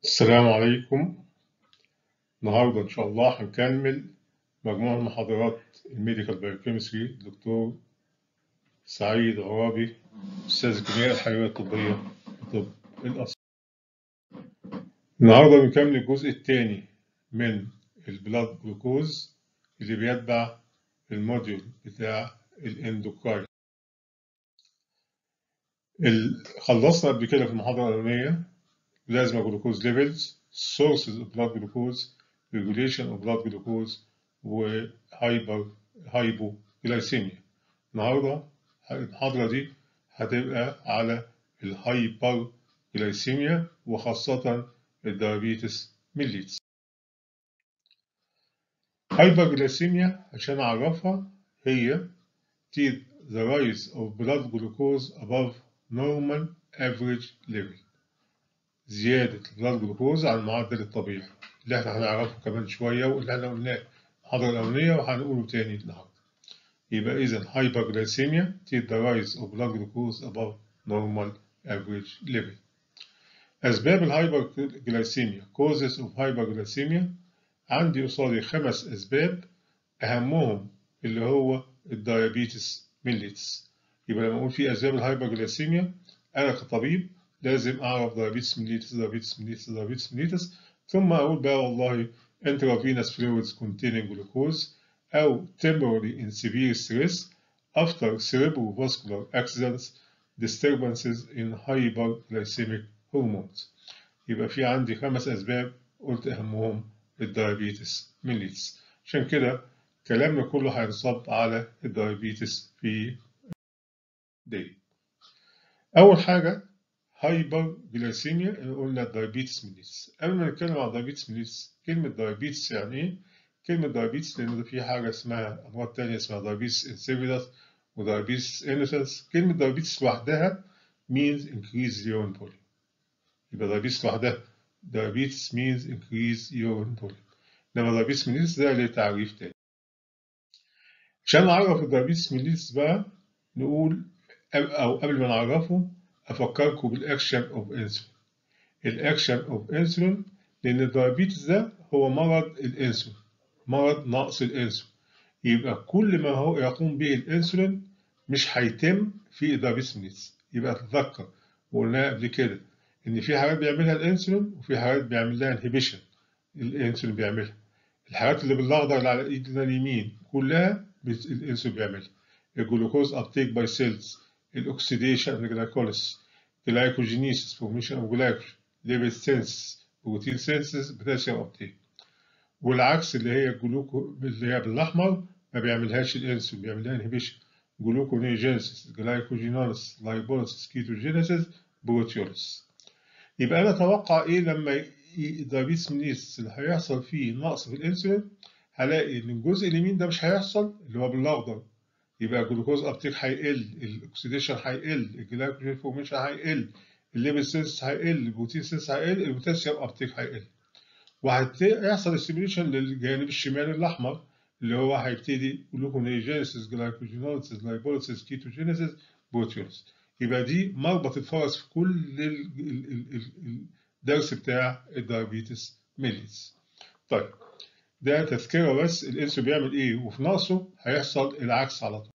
السلام عليكم النهارده إن شاء الله هنكمل مجموعة من محاضرات الميديكال بايوكيمستري دكتور سعيد عرابي أستاذ الكيمياء الحيوية الطبية طب الأسرة النهارده بنكمل الجزء الثاني من البلاد جلوكوز اللي بيتبع الموديول بتاع الاندوكراين خلصنا قبل كده في المحاضرة الأولانية plasma glucose levels, sources of blood glucose, regulation of blood glucose وهايبر هايبوغلايسيميا. النهارده المحاضرة دي هتبقى على الهايبر جلايسيميا وخاصة الدايابيتس ميليتس. هايبر جلايسيميا عشان أعرفها هي the rise of blood glucose above normal average level. زيادة البلاد جلوكوز عن المعدل الطبيعي اللي احنا هنعرفه كمان شوية واللي احنا قلناه المحاضرة الأولانية وهنقوله تاني النهاردة. يبقى إذا hyperglycemia is the rise of blood glucose above normal average level. أسباب الهايبرجلايسيميا causes of hyperglycemia عندي قصادي خمس أسباب أهمهم اللي هو الدايابيتس ميليتس. يبقى لما أقول في أسباب الهايبرجلايسيميا أنا كطبيب لازم اعرف دايابيتس ميليتس دايابيتس ميليتس دايابيتس ميليتس ثم اقول بقى والله intravenous fluids containing glucose او temporary in severe stress after cerebrovascular accidents disturbances in hyperglycemic hormones يبقى في عندي خمس اسباب قلت اهمهم الدايابيتس ميليتس عشان كده كلامنا كله هينصب على الدايابيتس في دي اول حاجه هايبر جلايسيميا قلنا دايابيتس ميليتس قبل ما نتكلم عن دايابيتس ميليتس كلمة دايابيتس يعني ايه؟ كلمة دايابيتس لأن في حاجة اسمها أمراض تانية اسمها دايابيتس انسيبيدس ودايابيتس انوسنس كلمة دايابيتس لوحدها means increase urine volume يبقى دايابيتس لوحدها دايابيتس means increase urine volume إنما دايابيتس ميليتس ده ليه تعريف تاني عشان نعرف الدايابيتس ميليتس بقى نقول أو قبل ما نعرفه افكركم بالاكشن اوف انسولين الاكشن اوف انسولين لان الدايابيتس ده هو مرض الانسولين مرض نقص الانسولين يبقى كل ما هو يقوم به الانسولين مش هيتم في الدايابيتس ميليتس يبقى تتذكر وقلناها قبل كده ان في حاجات بيعملها الانسولين وفي حاجات بيعمل لها انهبيشن الانسولين بيعملها الحاجات اللي بالاخضر اللي على ايدنا اليمين كلها الانسولين بيعملها الجلوكوز ابتيك باي سيلز الاكسيديشن الجلايكوليس glycogenesis formation of glycogen lipid synthesis بروتين synthesis potassium uptake والعكس اللي هي الجلوكو اللي هي بالاحمر ما بيعملهاش الانسولين بيعملها انهبيشن جلوكونيجينيسيس جلايكوجينوليس لايبوليسيس كيتوجينيسيس بروتيوليس يبقى انا اتوقع ايه لما الدايابيتس ميليتس اللي هيحصل فيه نقص في الانسولين هلاقي ان الجزء اليمين ده مش هيحصل اللي هو بالاخضر يبقى الجلوكوز ابتيك هيقل الاكسيديشن هيقل الجلايكوجين فورميشن هيقل الليبيد سينس هيقل البروتين سينس هيقل البوتاسيوم ابتيك هيقل وهيحصل ستيميوليشن للجانب الشمالي الاحمر اللي هو هيبتدي جلوكونيجينيسيس جلايكوجينوليسيس لايبوليسيس كيتوجينيسيس بروتيوليس يبقى دي مربط الفرس في كل الدرس بتاع الدايابيتس ميليتس طيب ده تذكره بس الانسولين بيعمل ايه وفي نقصه هيحصل العكس على طول.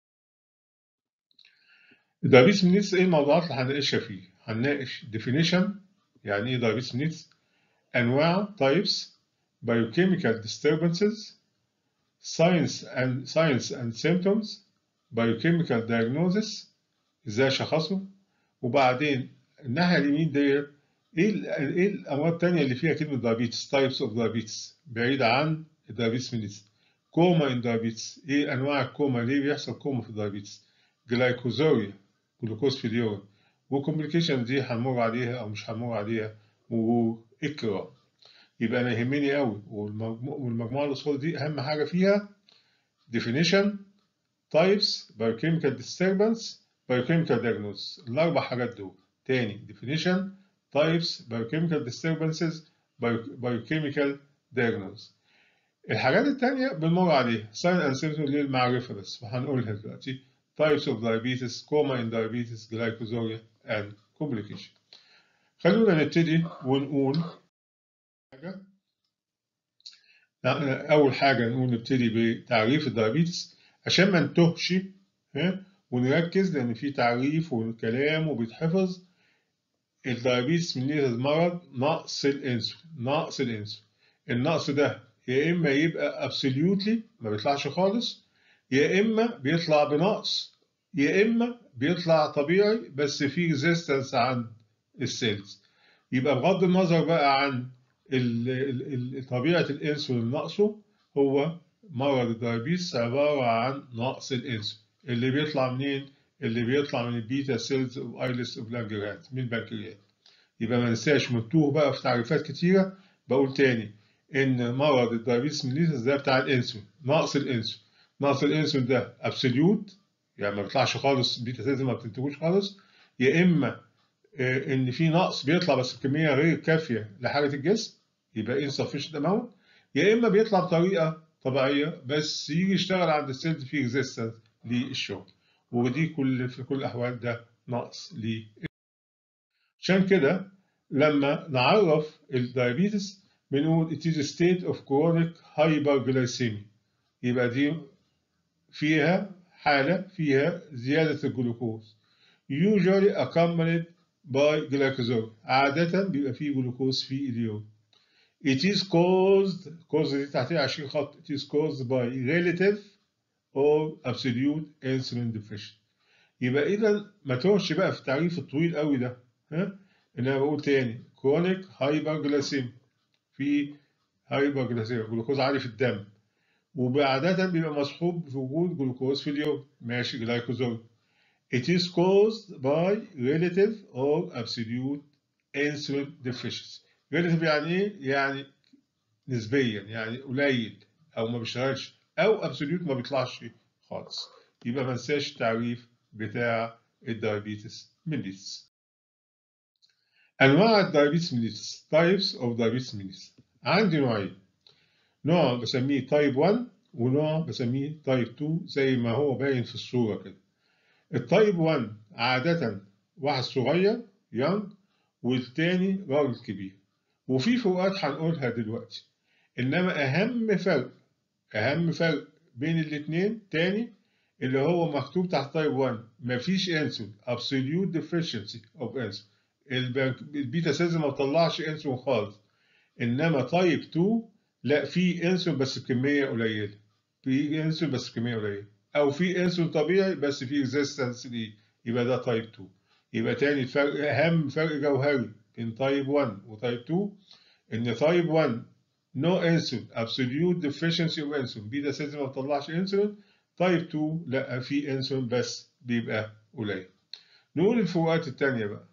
الدايابيتس ميليتس ايه الموضوعات اللي هنناقشها فيه؟ هنناقش definition يعني ايه دايابيتس ميليتس؟ انواع types biochemical disturbances science and science and symptoms biochemical diagnosis ازاي اشخصه وبعدين الناحيه اليمين ديت ايه ايه الامراض الثانيه اللي فيها كلمه دايابيتس تايبس اوف دايابيتس بعيده عن الدايابيتس ميليتس كوما ان دايابيتس ايه انواع الكوما ليه بيحصل كوما في الدايابيتس جلايكوزوريا جلوكوز في اليورين والكومبليكيشن دي هنمر عليها او مش هنمر عليها مرور الكرام يبقى انا يهمني قوي والمجموعه اللي قصاد دي اهم حاجه فيها definition types biochemical disturbance biochemical diagnosis الاربع حاجات دول تاني definition types biochemical disturbances biochemical diagnosis الحاجات التانية بنمر عليها sign and symptoms للمعرفة بس وهنقولها دلوقتي types of diabetes coma in diabetes glycosuria and complication خلونا نبتدي ونقول حاجة أول حاجة نقول نبتدي بتعريف الدايابيتس عشان ما نتوهش ها ونركز لأن في تعريف وكلام وبيتحفظ الدايابيتس من مرض نقص الانسولين نقص الانسولين النقص ده يا اما يبقى ابسوليوتلي ما بيطلعش خالص يا اما بيطلع بنقص يا اما بيطلع طبيعي بس في ريزيستنس عند السيلز يبقى بغض النظر بقى عن طبيعه الانسولين نقصه هو مرض الدايابيتس عباره عن نقص الانسولين اللي بيطلع منين اللي بيطلع من البيتا سيلز وايلس اوبلانجرات من البنكرياس يبقى ما ننساش منتوه بقى في تعريفات كتيره بقول تاني ان مرض الدايابيتس ميليتس ده بتاع الانسولين نقص الانسولين نقص الانسولين ده ابسوليوت يعني ما بيطلعش خالص البيتا سيلز ما بتنتجوش خالص يا اما ان في نقص بيطلع بس بكميه غير كافيه لحاله الجسم يبقى insufficient amount يا اما بيطلع بطريقه طبيعيه بس يجي يشتغل عند السيلز في ريزيستنس للشغل ودي كل في كل الاحوال ده نقص ل عشان كده لما نعرف الدايابيتس بنقول it is a state of chronic hyperglycemia يبقى دي فيها حالة فيها زيادة الجلوكوز usually accompanied by glycogen عادة بيبقى فيه جلوكوز في اليوم it is caused caused دي تحتها 20 خط it is caused by relative or absolute insulin deficiency يبقى اذا ما تروحش بقى في التعريف الطويل قوي ده ها ان انا بقول تاني chronic hyperglycemia في هايبرجلاسيميا جلوكوز عالي في الدم وعادة بيبقى مصحوب في وجود جلوكوز في اليوم ماشي جلايكوزول It is caused by relative or absolute insulin deficiency. relative يعني ايه؟ يعني نسبيا يعني قليل او ما بيشتغلش او absolute ما بيطلعش خالص. يبقى ما ننساش التعريف بتاع الدايابيتس ميليتس. انواع الدايابيتس ميليتس types of diabetes mellitus عندي نوعين نوع بسميه تايب 1 ونوع بسميه تايب 2 زي ما هو باين في الصورة كده التايب 1 عادة واحد صغير يونج والتاني راجل كبير وفي فروقات هنقولها دلوقتي انما اهم فرق اهم فرق بين الاتنين تاني اللي هو مكتوب تحت تايب 1 مفيش انسولين absolute deficiency of insulin البيتا سيلز ما بتطلعش انسولين خالص انما تايب 2 لا في انسولين بس بكميه قليله في انسولين بس بكميه قليله او في انسولين طبيعي بس في ريزيستنس ليه يبقى ده تايب 2 يبقى تاني الفرق اهم فرق جوهري بين تايب 1 وتايب 2 ان تايب 1 نو انسولين absolute deficiency of insulin بيتا سيلز ما بتطلعش انسولين تايب 2 لا في انسولين بس بيبقى قليل نقول الفروقات التانية بقى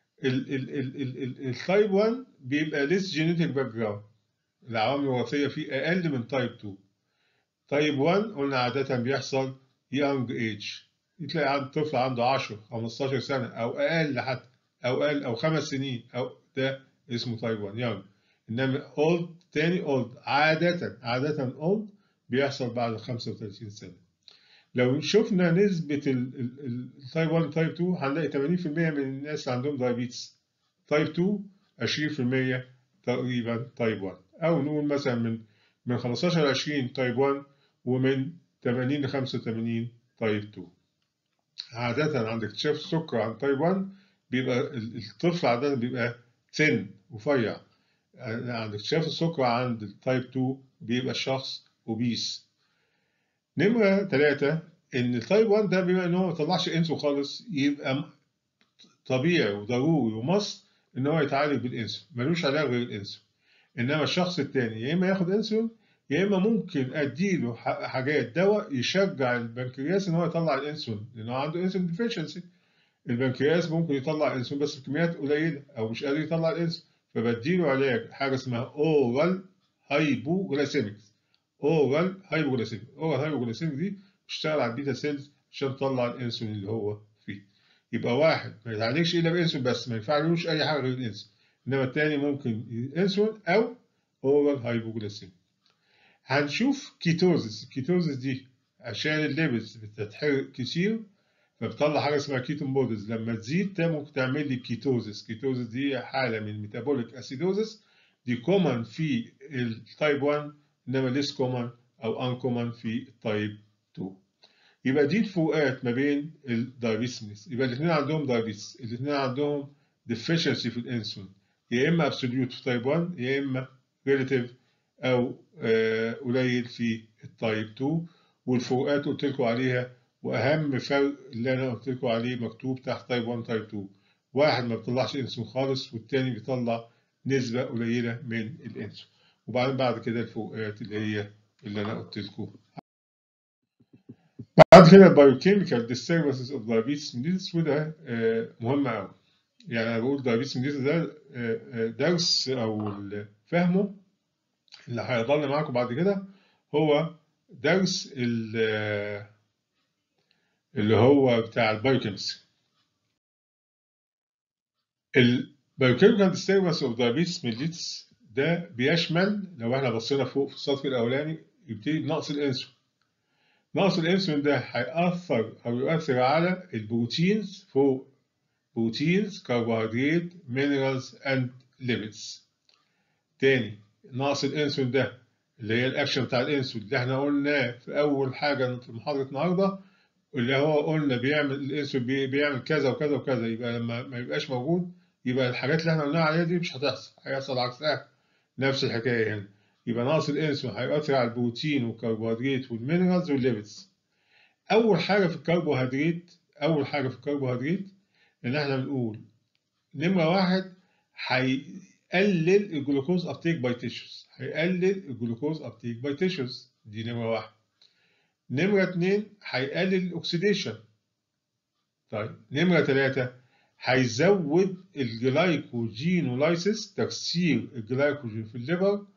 التايب 1 بيبقى ليس جينيتك باك جراوند العوامل الوراثيه فيه اقل من تايب 2 تايب 1 قلنا عاده بيحصل يونج ايج تلاقي عند طفل عنده 10 15 سنه او اقل حتى او اقل او خمس سنين او ده اسمه تايب 1 يونج انما اولد تاني اولد عاده عاده اولد بيحصل بعد 35 سنه لو شفنا نسبة التايب 1 وتايب 2 هنلاقي 80% من الناس عندهم دايابيتس تايب 2 20% تقريبا تايب 1 أو نقول مثلا من من 15 ل 20 تايب 1 ومن 80 ل 85 تايب 2 عادة عند اكتشاف السكر عند تايب 1 بيبقى الطفل عادة بيبقى تن رفيع عند اكتشاف السكر عند التايب 2 بيبقى الشخص اوبيس نمرة ثلاثة إن التايب 1 ده بما إن هو ما طلعش انسو خالص يبقى طبيعي وضروري ومص إن هو يتعالج بالانسو ملوش علاج غير الانسو إنما الشخص التاني يا إما ياخد انسولين يا إما ممكن أديله حاجات دواء يشجع البنكرياس إن هو يطلع الانسولين لأن هو عنده انسولين ديفيشنسي البنكرياس ممكن يطلع انسولين بس بكميات قليلة أو مش قادر يطلع الانسولين فبديله علاج حاجة اسمها أورال هايبوغلاسيميكس اورال هايبوغلاسيميك اورال هايبوغلاسيميك دي بتشتغل على البيتا سيلز عشان تطلع الانسولين اللي هو فيه يبقى واحد ما يتعالجش الا بانسولين بس ما ينفعلوش اي حاجه غير الانسولين انما التاني ممكن انسولين او اورال هايبوغلاسيميك هنشوف كيتوزس الكيتوزس دي عشان الليبس بتتحرق كتير فبتطلع حاجه اسمها كيتون بودز لما تزيد ممكن تعمل لي كيتوزس كيتوزس دي حاله من ميتابوليك اسيدوزس دي كومن في التايب 1 انما ليس كومن او ان كومن في التايب 2 يبقى دي الفروقات ما بين الدايبيتس يبقى الاثنين عندهم دايبيتس الاثنين عندهم deficiency في الانسولين يا اما absolute في تايب 1 يا اما relative او آه قليل في التايب 2 والفروقات قلت لكم عليها واهم فرق اللي انا قلت لكم عليه مكتوب تحت تايب 1 تايب 2 واحد ما بيطلعش انسولين خالص والتاني بيطلع نسبة قليلة من الانسولين وبعدين بعد كده الفروقات اللي هي اللي انا قلت لكم بعد كده biochemical disturbances of diabetes mellitus وده مهم قوي يعني انا بقول diabetes mellitus ده درس او فهمه اللي هيضل معاكم بعد كده هو درس اللي هو بتاع البايوكيمستري البايوكيميكال disturbance of diabetes mellitus ده بيشمل لو احنا بصينا فوق في السطر الاولاني يبتدي بنقص الانسولين نقص الانسولين ده هيأثر او يؤثر على البروتينز فوق بروتينز كربوهيدرات مينرالز اند ليبيدز تاني نقص الانسولين ده اللي هي الاكشن بتاع الانسولين اللي احنا قلناه في اول حاجه في محاضره النهارده اللي هو قلنا بيعمل الانسولين بيعمل كذا وكذا وكذا يبقى لما ما يبقاش موجود يبقى الحاجات اللي احنا قلناها عليها دي مش هتحصل هيحصل عكسها نفس الحكايه هنا يبقى نقص الانسولين هيؤثر على البروتين والكربوهيدرات والمينرالز والليبيدز اول حاجه في الكربوهيدرات اول حاجه في الكربوهيدرات ان احنا بنقول نمره واحد هيقلل الجلوكوز ابتيك باي تيشوز هيقلل الجلوكوز ابتيك باي تيشوز دي نمره واحد نمره اتنين هيقلل الاكسيديشن طيب نمره ثلاثه هيزود الجلايكوجينولايسيس تكسير الجلايكوجين في الليفر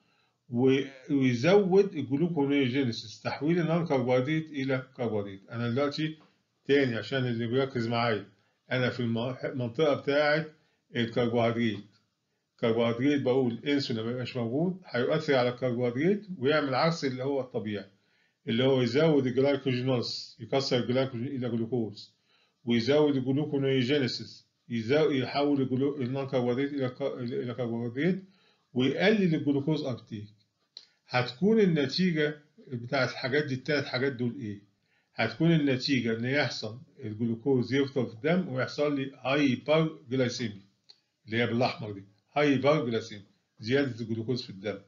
ويزود الجلوكونيوجينيسيس تحويل النون كربوهيدرات الى كربوهيدرات انا دلوقتي تاني عشان اللي بيركز معايا انا في المنطقه بتاعه الكربوهيدرات كربوهيدرات بقول انسولين ما يبقاش موجود هيؤثر على الكربوهيدرات ويعمل عكس اللي هو الطبيعي اللي هو يزود الجلايكوجينوز يكسر الجلايكوجين الى جلوكوز ويزود الجلوكونيوجينيسيس يحول النون كربوهيدرات الى الى كربوهيدرات ويقلل الجلوكوز ابتيك هتكون النتيجة بتاعت الحاجات دي التلات حاجات دول ايه؟ هتكون النتيجة ان يحصل الجلوكوز يفضل في الدم ويحصل لي هايبر جلايسيمي اللي هي بالاحمر دي هايبر جلايسيمي زيادة الجلوكوز في الدم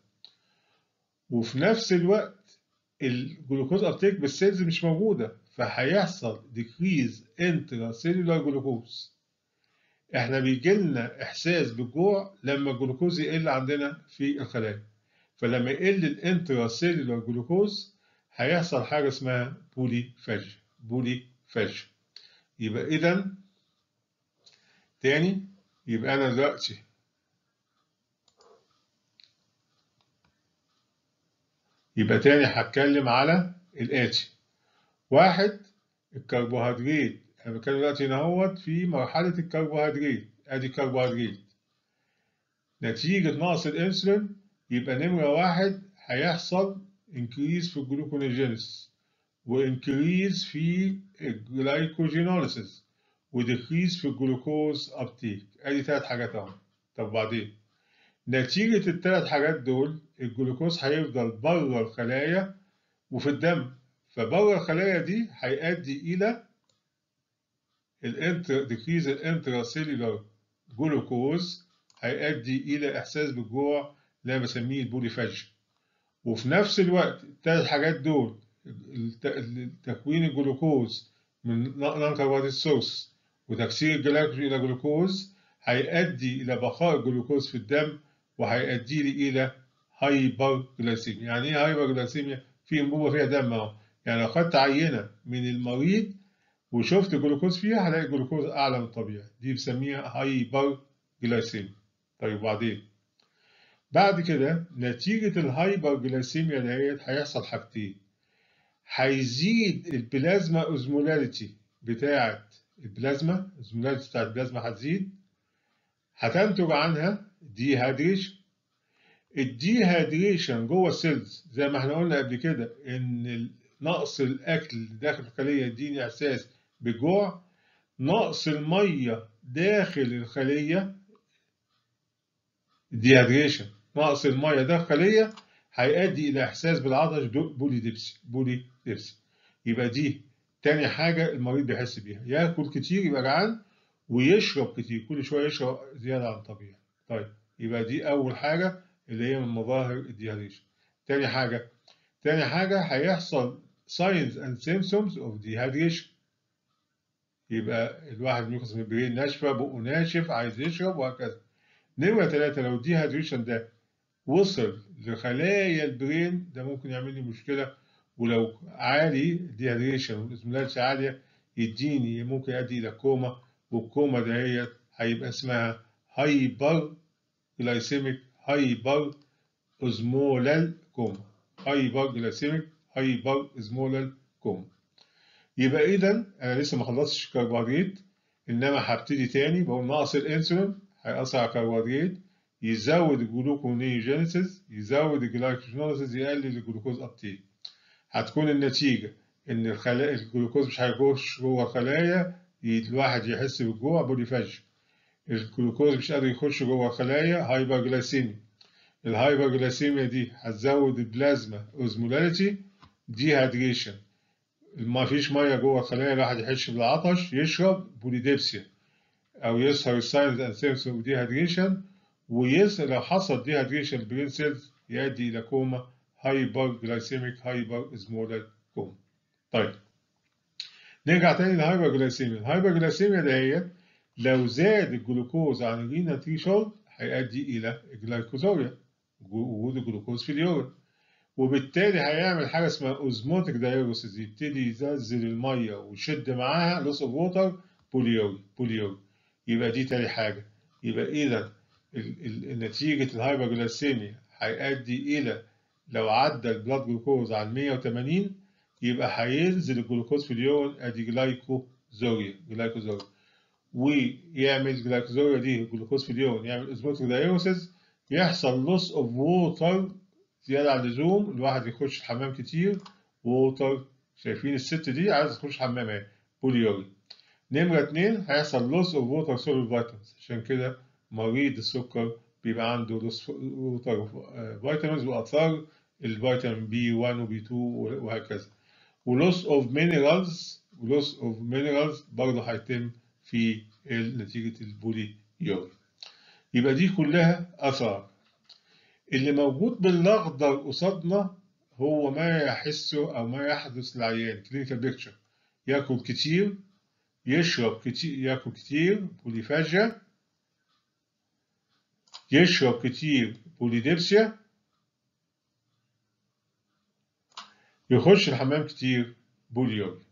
وفي نفس الوقت الجلوكوز ابتيك بالسيلز مش موجودة فهيحصل ديكريز انترا سيلولار جلوكوز احنا بيجي لنا احساس بالجوع لما الجلوكوز يقل عندنا في الخلايا فلما يقل الانترا سيلولار جلوكوز هيحصل حاجه اسمها بولي فاج بولي فاج يبقى اذا تاني يبقى انا دلوقتي يبقى تاني هتكلم على الاتي واحد الكربوهيدرات انا بتكلم دلوقتي هنا اهوت في مرحله الكربوهيدرات ادي الكربوهيدرات نتيجه نقص الانسولين يبقى نمره واحد هيحصل انكريز في الجلوكونيجينيس وانكريز في الجلايكوجينوليسيس وديكريز في الجلوكوز ابتيك ادي ثلاث حاجات اهو طب بعدين نتيجه الثلاث حاجات دول الجلوكوز هيفضل بره الخلايا وفي الدم فبره الخلايا دي هيؤدي الى الانتر ديكريز الانترا سيلولار جلوكوز هيؤدي الى احساس بالجوع اللي انا بسميه البوليفاج وفي نفس الوقت الثلاث حاجات دول تكوين الجلوكوز من نون كربوهيدرات سورس وتكسير الجلايكوجين الى جلوكوز هيؤدي الى بقاء الجلوكوز في الدم وهيؤدي لي الى هايبر جلايسيميا يعني ايه هايبر جلايسيميا في انبوبه فيها دم اهو يعني لو خدت عينه من المريض وشفت جلوكوز فيها هلاقي جلوكوز اعلى من الطبيعي دي بنسميها هايبر جلايسيميا طيب وبعدين بعد كده نتيجة الهايبر جلايسيميا ديت هيحصل حاجتين هيزيد البلازما اوزمولاريتي بتاعة البلازما الزمولاريتي بتاعة البلازما هتزيد هتنتج عنها ديهايدريشن الديهايدريشن جوه السيلز زي ما احنا قلنا قبل كده ان نقص الاكل اللي داخل الخليه يديني احساس بالجوع نقص الميه داخل الخليه ديهايدريشن نقص الميه داخليه هيؤدي الى احساس بالعطش بولي ديبسي بولي ديبسي يبقى دي تاني حاجه المريض بيحس بيها ياكل كتير يبقى جعان ويشرب كتير كل شويه يشرب زياده عن الطبيعي طيب يبقى دي اول حاجه اللي هي من مظاهر الديهايدريشن تاني حاجه تاني حاجه هيحصل signs and symptoms of dehydration يبقى الواحد بيخلص من البرين ناشفه بقه ناشف عايز يشرب وهكذا نمرة ثلاثة لو الديهايدريشن ده وصل لخلايا البرين ده ممكن يعمل لي مشكلة ولو عالي الديهايدريشن والاسمولاريتي عالية يديني ممكن يؤدي إلى كوما والكوما دهيت هيبقى اسمها هايبر جلايسيميك هايبر اوزمولال كوما هايبر جلايسيميك هايبر اوزمولال كوما يبقى اذا انا لسه ما خلصتش الكربوهيدرات انما هبتدي تاني بقول ناقص الانسولين هيأثر على الكربوهيدرات يزود الجلوكونيوجينيسيس يزود الجلايكوجينيسيس يقلل الجلوكوز ابتيك هتكون النتيجه ان الخلايا الجلوكوز مش هيخش جوه الخلايا الواحد يحس بالجوع بوليفاج الجلوكوز مش قادر يخش جوه الخلايا هايبرجلايسيميا الهايبرجلايسيميا دي هتزود البلازما اوزمولاريتي ديهايدريشن ما فيش ميه جوه الخلايا الواحد يحس بالعطش يشرب بوليديبسيا او يسهر الساينز اند سيمسون ديهايدريشن ويس لو حصل ديهايدريشن البرين سيلز يؤدي الى كوما هايبر جلايسيميك هايبر ازمولار كوما طيب نرجع تاني للهايبر جلايسيميا الهايبر جلايسيميا دهيت لو زاد الجلوكوز عن الرينا تريشولد هيؤدي الى الجلايكوزوريا وجود الجلوكوز في اليورين وبالتالي هيعمل حاجه اسمها اوزموتيك دايوريسيس يبتدي ينزل الميه ويشد معاها لوس اوف ووتر بوليوري بوليوري يبقى دي تاني حاجه يبقى اذا نتيجه الهايبرجلايسيميا هيؤدي الى لو عدى البلاد جلوكوز عن 180 يبقى هينزل الجلوكوز في اليورين ادي جلايكوزوريا جلايكوزوريا ويعمل جلايكوزوريا دي الجلوكوز في اليورين يعمل اوزموتيك دايوريسيس يحصل لوس اوف ووتر زيادة عن اللزوم الواحد يخش الحمام كتير ووتر شايفين الست دي عايزة تخش حمام اهي بوليوري نمرة اتنين هيحصل لوس اوف ووتر سوليد فيتامينز عشان كده مريض السكر بيبقى عنده لوس ووتر فيتامينز وآثار الفيتامين بي 1 وبي 2 وهكذا ولوس اوف مينرالز ولوس اوف مينرالز برضه هيتم في نتيجة البولي يوري يبقى دي كلها آثار اللي موجود بالاخضر قصادنا هو ما يحسه او ما يحدث للعيان كلينيكال بيكتشر ياكل كتير يشرب كتير ياكل كتير بوليفاجيا يشرب كتير بوليديبسيا يخش الحمام كتير بوليوري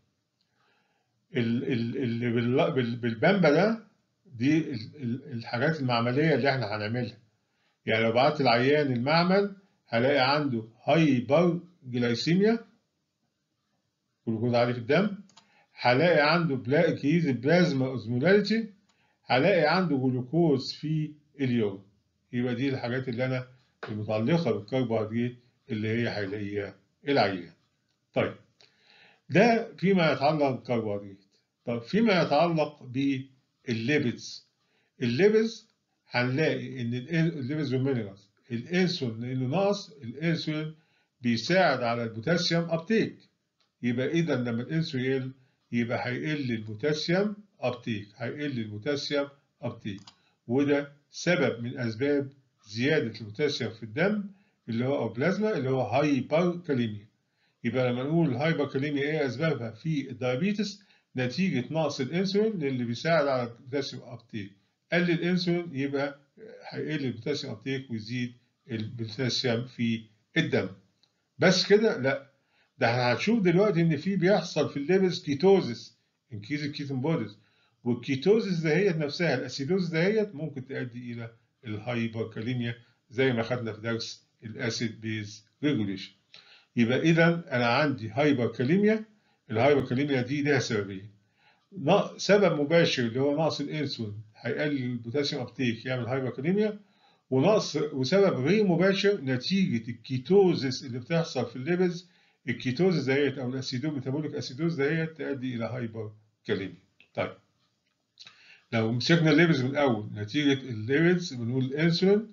اللي بالبامبا ده دي الحاجات المعمليه اللي احنا هنعملها يعني لو بعت العيان المعمل هلاقي عنده هايبر جلايسيميا جلوكوز عالي في الدم هلاقي عنده كيز بلازما اوزمولاريتي هلاقي عنده جلوكوز في اليوم يبقى دي الحاجات اللي انا المتعلقه بالكربوهيدرات اللي هي هيلاقيها العيان طيب ده فيما يتعلق بالكربوهيدرات طب فيما يتعلق بالليبيدز الليبيدز هنلاقي ان الليبيدز والمينرالز الانسولين لانه ناقص الانسولين بيساعد على البوتاسيوم ابتيك يبقى اذا لما الانسولين يقل يبقى هيقل البوتاسيوم ابتيك هيقل البوتاسيوم ابتيك وده سبب من اسباب زياده البوتاسيوم في الدم اللي هو او بلازما اللي هو هايبر كاليميا يبقى لما نقول الهايبر كاليميا ايه اسبابها في الدايابيتس نتيجه نقص الانسولين اللي بيساعد على البوتاسيوم ابتيك قل الانسولين يبقى هيقل البوتاسيوم ابتيك ويزيد البوتاسيوم في الدم بس كده لا ده احنا هنشوف دلوقتي ان في بيحصل في الليبس كيتوزس انكيز الكيتون بوديز والكيتوزس دهيت نفسها الاسيدوز دهيت ممكن تؤدي الى الهايبركاليميا زي ما خدنا في درس الاسيد بيز ريجوليشن يبقى اذا انا عندي هايبركاليميا الهايبركاليميا دي لها سببين سبب مباشر اللي هو نقص الانسولين هيقلل البوتاسيوم ابتيك يعمل هايبركاليميا ونقص وسبب غير مباشر نتيجه الكيتوزس اللي بتحصل في الليبز الكيتوزس دهيت او الاسيدو ميتابوليك اسيدوز دهيت تؤدي الى هايبركاليميا طيب لو مسكنا الليبز من الاول نتيجه الليبز بنقول الانسولين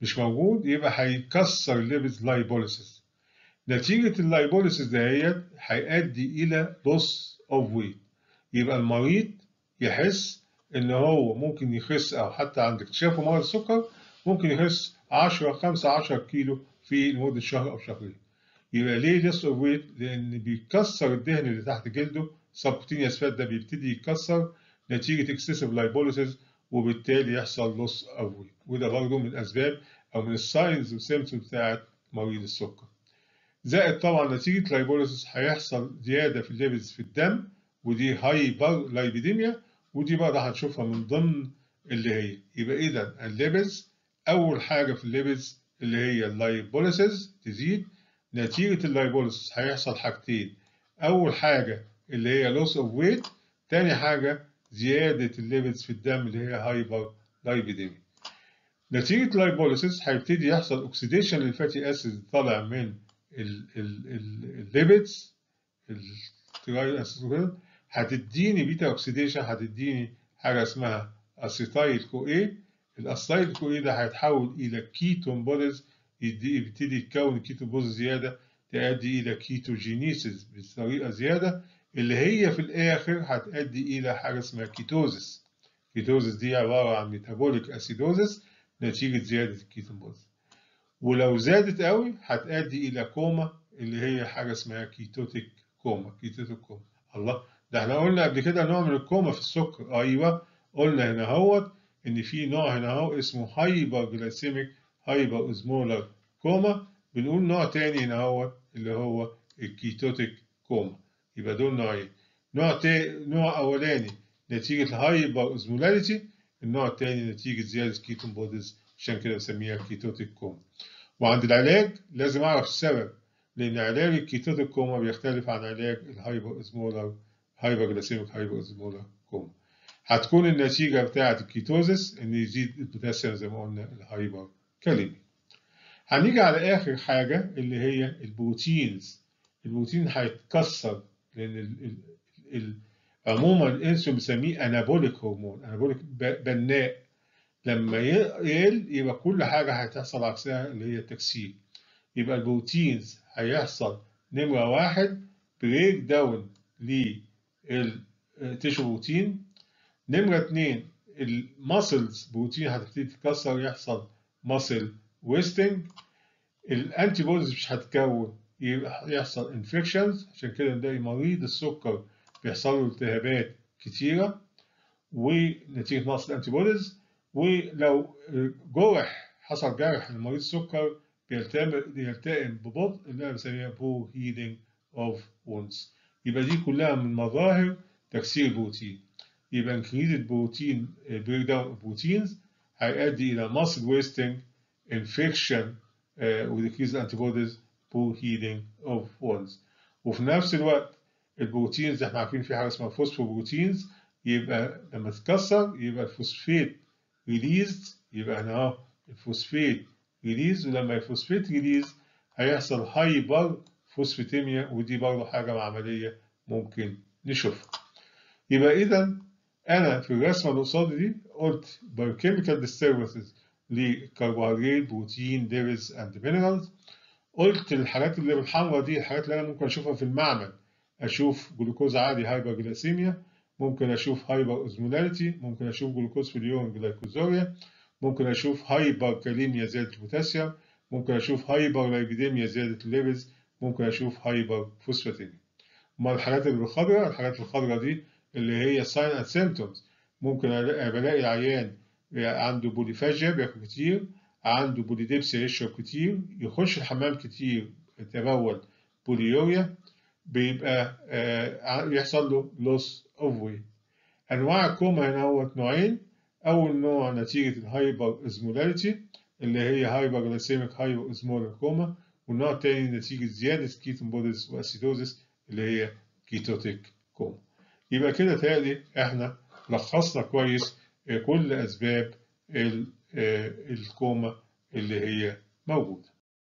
مش موجود يبقى هيكسر الليبيدز لايبوليسيس نتيجة اللايبوليسيس دهيت هيؤدي إلى loss of weight يبقى المريض يحس إن هو ممكن يخس أو حتى عند اكتشافه مرض السكر ممكن يخس 10 5 10 كيلو في لمدة شهر أو شهرين يبقى ليه loss of weight؟ لأن بيكسر الدهن اللي تحت جلده subcutaneous fat ده بيبتدي يتكسر نتيجة excessive lipolysis وبالتالي يحصل loss of weight وده برضه من الأسباب أو من الساينز والسيمتومز بتاعت مريض السكر. زائد طبعا نتيجة لايبوليسيس هيحصل زيادة في الليبيدز في الدم ودي هايبر لايبيديميا ودي برضه هنشوفها من ضمن اللي هي يبقى إذا الليبيدز أول حاجة في الليبيدز اللي هي اللايبوليسيس تزيد نتيجة اللايبوليسيس هيحصل حاجتين أول حاجة اللي هي loss of weight تاني حاجة زيادة الليبيدز في الدم اللي هي هايبر لايبيديميا نتيجة اللايبوليسيس هيبتدي يحصل اوكسيديشن للفاتي اسيد طالع من الليبيدز التراي اسيد هتديني بيتا اوكسيديشن هتديني حاجه اسمها اسيتايل كو اي الاسيتايل كو اي ده هيتحول الى كيتون بوديز يبتدي يتكون كيتون بوديز زياده تؤدي الى كيتوجينيسيس بطريقه زياده اللي هي في الاخر هتؤدي الى حاجه اسمها كيتوزيس كيتوزيس دي عباره عن ميتابوليك اسيدوزيس نتيجه زياده الكيتون بوديز ولو زادت قوي هتؤدي الى كوما اللي هي حاجه اسمها كيتوتيك كوما كيتوتيك كوما الله ده احنا قلنا قبل كده نوع من الكوما في السكر ايوه قلنا هنا اهوت ان في نوع هنا اهو اسمه هايبر جلايسيميك هايبر اوزمولار كوما بنقول نوع تاني هنا اهوت اللي هو الكيتوتيك كوما يبقى دول نوعين نوع تاني نوع اولاني نتيجه الهايبر اوزمولاريتي النوع التاني نتيجه زياده كيتون بوديز عشان كده بسميها كيتوتيك كوما وعند العلاج لازم اعرف السبب لان علاج الكيتوتيك كوما بيختلف عن علاج الهايبر اسمولار هايبر جلاسيميك هايبر اسمولار كوما هتكون النتيجه بتاعه الكيتوزيس ان يزيد البوتاسيوم زي ما قلنا الهايبر كاليمي هنيجي على اخر حاجه اللي هي البروتينز البروتين هيتكسر لان ال ال ال عموما الانسولين بنسميه انابوليك هرمون انابوليك بناء لما يقل يبقى كل حاجة هتحصل عكسها اللي هي التكسير يبقى البروتينز هيحصل نمرة واحد بريك داون للتيشو بروتين نمرة اتنين الماسلز بروتين هتبتدي تتكسر يحصل ماسل ويستنج الانتي بوديز مش هتكون يبقى يحصل انفكشنز عشان كده نلاقي مريض السكر بيحصل له التهابات كتيرة ونتيجة نقص الانتي بوديز ولو جرح حصل جرح لمريض السكر بيلتئم ببطء اللي انا بسميها بور هيلينج اوف وونز يبقى دي كلها من مظاهر تكسير البروتين يبقى increased بروتين بريك داون بروتينز هيؤدي الى muscle wasting infection و decreased antibodies poor healing of wounds وفي نفس الوقت البروتينز احنا عارفين في حاجه اسمها فوسفوبروتينز يبقى لما تتكسر يبقى الفوسفيت ريليزد يبقى هنا اهو الفوسفيت ريليز ولما الفوسفيت ريليز هيحصل هايبر فوسفيتيميا ودي برضه حاجه عمليه ممكن نشوفها يبقى اذا انا في الرسمه اللي قصادي دي قلت biochemical disturbances للكربوهيدرات بروتين ليبيدز اند مينرالز قلت الحاجات اللي بالحمراء دي الحاجات اللي انا ممكن اشوفها في المعمل اشوف جلوكوز عالي هايبر جلاسيميا ممكن اشوف هايبر اوزمولاريتي ممكن اشوف جلوكوز في اليوم جلايكوزوريا ممكن اشوف هايبر كاليميا زياده البوتاسيوم ممكن اشوف هايبر لايبيديميا زياده الليبيدز ممكن اشوف هايبر فوسفاتيميا امال الحاجات اللي بالخضراء الحاجات الخضراء دي اللي هي ساين اند سيمتومز ممكن بلاقي العيان عنده بوليفاجيا بياكل كتير عنده بوليديبسيا يشرب كتير يخش الحمام كتير يتبول بوليوريا بيبقى آه يحصل له لوس اوف ويت انواع الكوما هنا هو نوعين اول نوع نتيجه الهايبر ازمولاريتي اللي هي هايبر جلايسيميك هايبر ازمولار كوما والنوع الثاني نتيجه زياده كيتون بوديز واسيدوزيس اللي هي كيتوتيك كوما يبقى كده تالي احنا لخصنا كويس كل اسباب الكوما اللي هي موجوده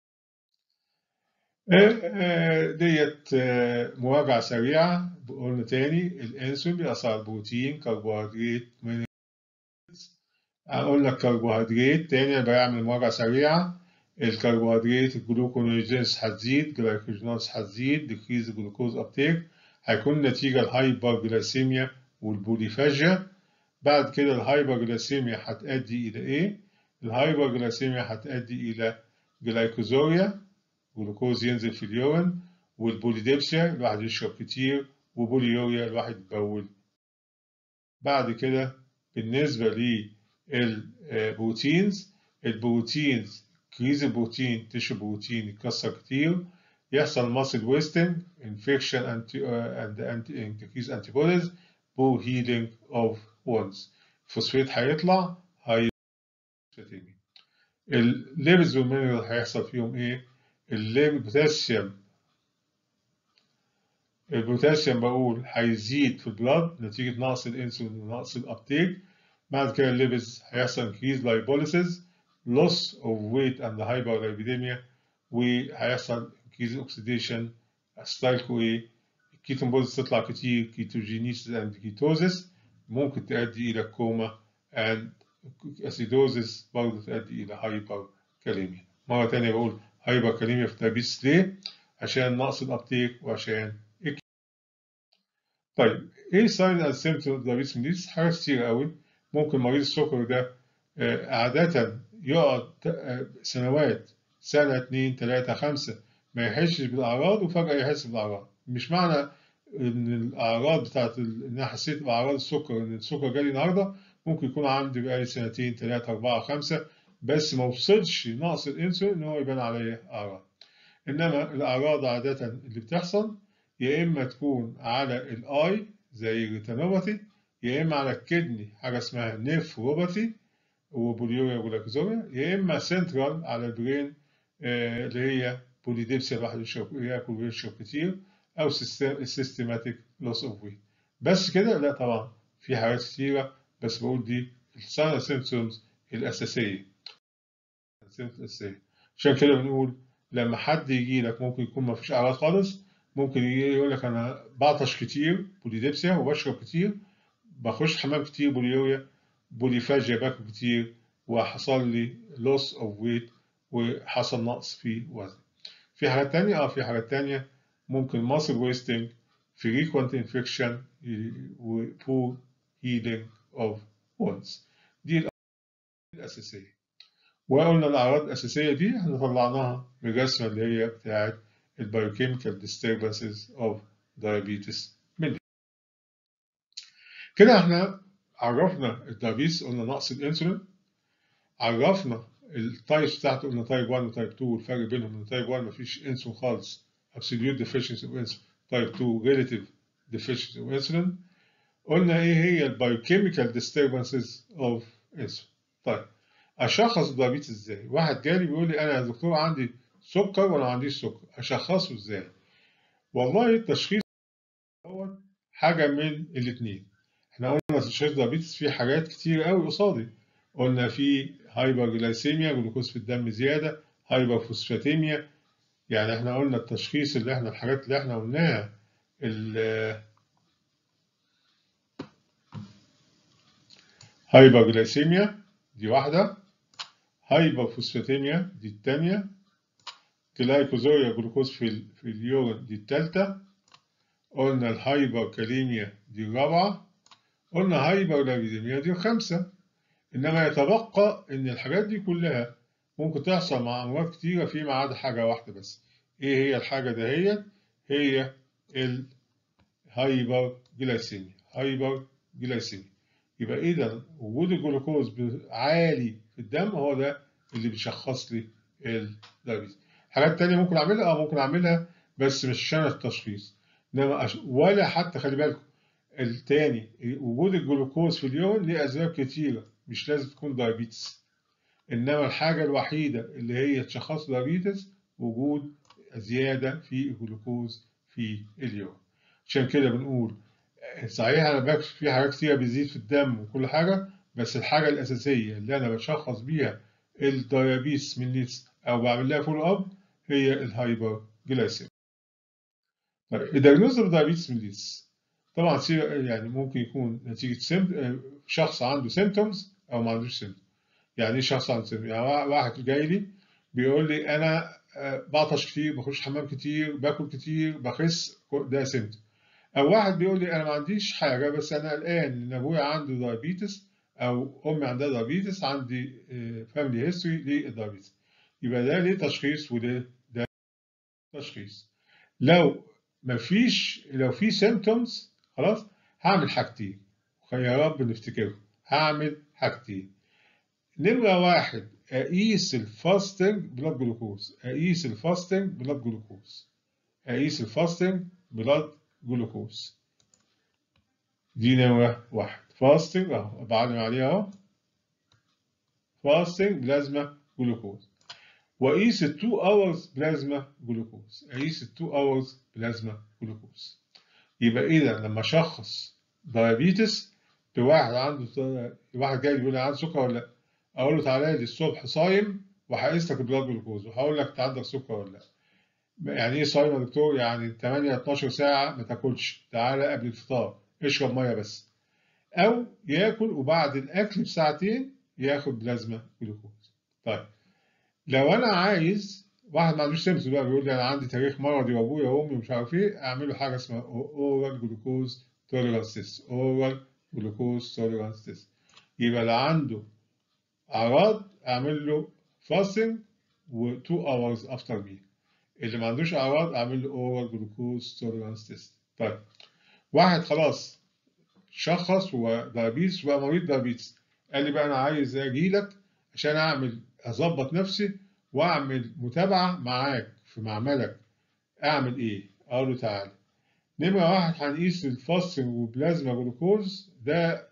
ديت مراجعة سريعة قلنا تاني الانسولين بيأثر على البروتين كربوهيدرات قلنا الكربوهيدرات تاني انا بعمل مراجعة سريعة الكربوهيدرات الجلوكونيوجينس هتزيد جلايكوجينوز هتزيد ديكريز الجلوكوز ابتيك هيكون نتيجة الهايبر جلايسيميا والبوليفاجيا بعد كده الهايبر جلايسيميا هتؤدي إلى إيه؟ الهايبر جلايسيميا هتؤدي إلى جلايكوزوريا جلوكوز ينزل في اليورين والبوليديبسيا الواحد يشرب كتير وبوليوريا الواحد يبول بعد كده بالنسبة للبروتينز البروتينز كريز البروتين تشرب بروتين يتكسر كتير يحصل ماسل ويستنج انفكشن اند انكريز انتي بوديز بور هيلينج اوف وونز الفوسفات هيطلع هي الليبز والمينرال هيحصل فيهم ايه؟ البوتاسيوم البوتاسيوم بقول هيزيد في البلاد نتيجة نقص الانسولين ونقص الابتيك بعد كده الليبز هيحصل increased lipolysis loss of weight and hyperlipidemia وهيحصل increased oxidation ستايلكو ايه الكيتون بودز تطلع كتير كيتوجينيسيس اند كيتوزيس ممكن تؤدي الى كوما اند اسيدوزيس برضه تؤدي الى هايبر كاليميا مرة تانية بقول هايبر كاليميا في الدايابيتس ليه؟ عشان نقص الابتيك وعشان طيب ايه ساين اند سيمتوم دايابيتس ميليتس؟ حاجات كتير قوي ممكن مريض السكر ده عادة يقعد سنوات سنة اتنين تلاتة خمسة ما يحسش بالأعراض وفجأة يحس بالأعراض مش معنى إن الأعراض بتاعت إن أنا حسيت بأعراض السكر إن السكر جالي النهاردة ممكن يكون عندي بقالي سنتين تلاتة أربعة خمسة بس ما وصلش نقص الأنسولين إن هو يبان عليه أعراض إنما الأعراض عادة اللي بتحصل يا إما تكون على الآي زي الريتينوباثي يا إما على الكدني حاجة اسمها نيفروباثي وبوليوريا وجلايكوزوريا يا إما سنترال على البرين آه اللي هي بوليديبسيا الواحد يشرب ياكل ويشرب كتير أو سيستماتيك لوس أوف ويت بس كده لا طبعا في حاجات كتيرة بس بقول دي الساين سيمبتومز الأساسية الأساسية عشان كده بنقول لما حد يجي لك ممكن يكون ما فيش أعراض خالص ممكن يجي يقول لك أنا بعطش كتير بوليديبسيا وبشرب كتير بخش حمام كتير بوليوريا بوليفاجيا باكل كتير وحصل لي لوس اوف ويت وحصل نقص في وزن في حاجات تانية اه في حاجات تانية ممكن ماسل ويستنج frequent infection و poor healing of wounds دي الأساسية وقلنا الأعراض الأساسية دي احنا طلعناها من الرسمة اللي هي بتاعت البايوكيميكال disturbances of diabetes mellitus كده احنا عرفنا الدايابيتس قلنا نقص الانسولين عرفنا التايبس بتاعته قلنا تايب 1 وتايب 2 والفرق بينهم ان تايب 1 مفيش انسولين خالص absolute deficiency of insulin تايب 2 relative deficiency of insulin قلنا ايه هي البايوكيميكال disturbances of insulin طيب اشخص الدايابيتس ازاي واحد جالي بيقول لي انا يا دكتور عندي سكر وانا ما عنديش سكر اشخصه ازاي والله التشخيص هو حاجه من الاثنين احنا قلنا تشخيص دايابيتس في حاجات كتير قوي قصادي قلنا في هايبر جلايسيميا جلوكوز في الدم زياده هايبر فوسفاتيميا يعني احنا قلنا التشخيص اللي احنا الحاجات اللي احنا قلناها هايبر جلايسيميا دي واحدة هايبر فوسفاتيميا دي التانية جلايكوزوريا جلوكوز في, ال... في اليورين دي التالتة قلنا الهايبر كاليميا دي الرابعة قلنا هايبر لابيديميا دي الخامسة إنما يتبقى إن الحاجات دي كلها ممكن تحصل مع أمراض كتيرة فيما عدا حاجة واحدة بس إيه هي الحاجة دهيت هي الهايبر جلايسيميا هايبر جلايسيميا يبقى إذا وجود الجلوكوز عالي في الدم هو ده اللي بيشخص لي الدايابيتس حاجات تانية ممكن أعملها أه ممكن أعملها بس مش عشان التشخيص إنما أش... ولا حتى خلي بالكم التاني وجود الجلوكوز في اليوم ليه أسباب كتيرة مش لازم تكون دايابيتس إنما الحاجة الوحيدة اللي هي تشخص دايابيتس وجود زيادة في الجلوكوز في اليوم عشان كده بنقول صحيح أنا بكشف في حاجات كتيرة بتزيد في الدم وكل حاجة بس الحاجة الأساسية اللي أنا بشخص بيها الدايابيتس ميليتس أو بعمل لها فول أب هي الهايبر جلايسيميا. طيب الدياجنوز اوف دايابيتس ميليتس طبعا يعني ممكن يكون نتيجة شخص عنده سيمتومز او ما عندوش سيمتوم يعني ايه شخص عنده سيمتوم يعني واحد جاي لي بيقول لي انا بعطش كتير بخش حمام كتير باكل كتير بخس ده سيمتوم او واحد بيقول لي انا ما عنديش حاجه بس انا قلقان ان ابويا عنده دايابيتس او امي عندها دايابيتس عندي فاميلي هيستوري للدايابيتس يبقى ده ليه تشخيص وده ده تشخيص لو مفيش لو في سيمتومز خلاص هعمل حاجتين يا رب نفتكرهم هعمل حاجتين نمرة واحد أقيس الفاستنج بلاد جلوكوز أقيس الفاستنج بلاد جلوكوز أقيس الفاستنج بلاد جلوكوز دي نمرة واحد فاستنج أهو بعلم عليها أهو فاستنج بلازما جلوكوز وأقيس ال 2 hours بلازما جلوكوز أقيس ال 2 hours بلازما جلوكوز يبقى إذا لما أشخص دايابيتس بواحد عنده واحد جاي يقول لي عنده سكر ولا لا اقول له تعالى لي الصبح صايم وهقيس لك البلاد جلوكوز وهقول لك انت عندك سكر ولا لا يعني ايه صايم يا دكتور يعني 8 12 ساعه ما تاكلش تعالى قبل الفطار اشرب ميه بس او ياكل وبعد الاكل بساعتين ياخد بلازما جلوكوز طيب لو انا عايز واحد ما عندوش سيمتومز بقى بيقول لي انا عندي تاريخ مرضي وابويا وامي ومش عارف ايه اعمل له حاجه اسمها اورال جلوكوز توليرانس تيست اورال جلوكوز توليرانس تيست يبقى اللي عنده اعراض اعمل له فاستنج و 2 hours after meal اللي ما عندوش اعراض اعمل له اورال جلوكوز توليرانس تيست طيب واحد خلاص شخص ودايابيتس وبقى مريض دايابيتس قال لي بقى انا عايز اجي لك عشان اعمل اظبط نفسي واعمل متابعه معاك في معملك اعمل ايه؟ اقول له تعالى نمره واحد هنقيس الفاستنج وبلازما جلوكوز ده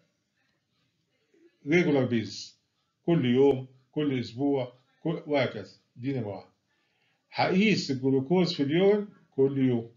ريجولار بيز كل يوم كل اسبوع كل وهكذا دي نمره واحد هقيس الجلوكوز في اليوم كل يوم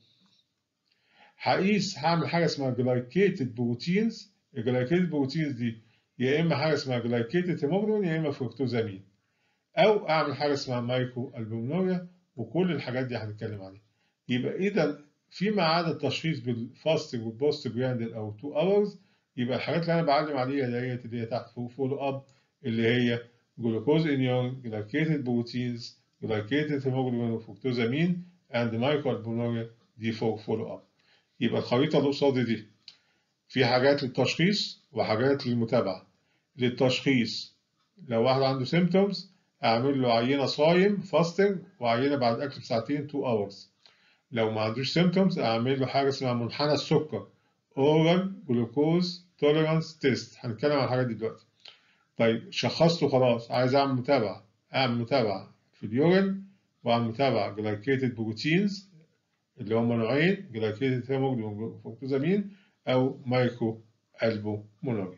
هقيس هعمل حاجه اسمها جلايكيتد بروتينز الجلايكيتد بروتينز دي يا اما حاجه اسمها جلايكيتد هيموجلوبين يا اما فركتوزامين او اعمل حاجه اسمها مايكرو البومنوريا وكل الحاجات دي هنتكلم عليها يبقى اذا فيما عدا التشخيص بالفاستنج والبوست براندد او 2 اورز يبقى الحاجات اللي انا بعلم عليها ديت اللي هي تحت فوق فولو اب اللي هي جلوكوز انيون جلايكيتد بروتينز جلايكيتد هيموجلوبين وفركتوزامين اند مايكرو البومنوريا دي فوق فولو اب يبقى الخريطه اللي قصادي دي في حاجات للتشخيص وحاجات للمتابعه للتشخيص لو واحد عنده سيمتومز اعمل له عينه صايم فاستنج وعينه بعد اكل بساعتين 2 اورز لو ما عندوش سيمتومز اعمل له حاجه اسمها منحنى السكر اورال جلوكوز توليرانس تيست هنتكلم عن الحاجات دي دلوقتي طيب شخصته خلاص عايز اعمل متابعه اعمل متابعه في اليورين واعمل متابعه جلايكيتد بروتينز اللي هم نوعين جلايكيتد هيموجلوبين وفركتوزامين او مايكرو البو مونوري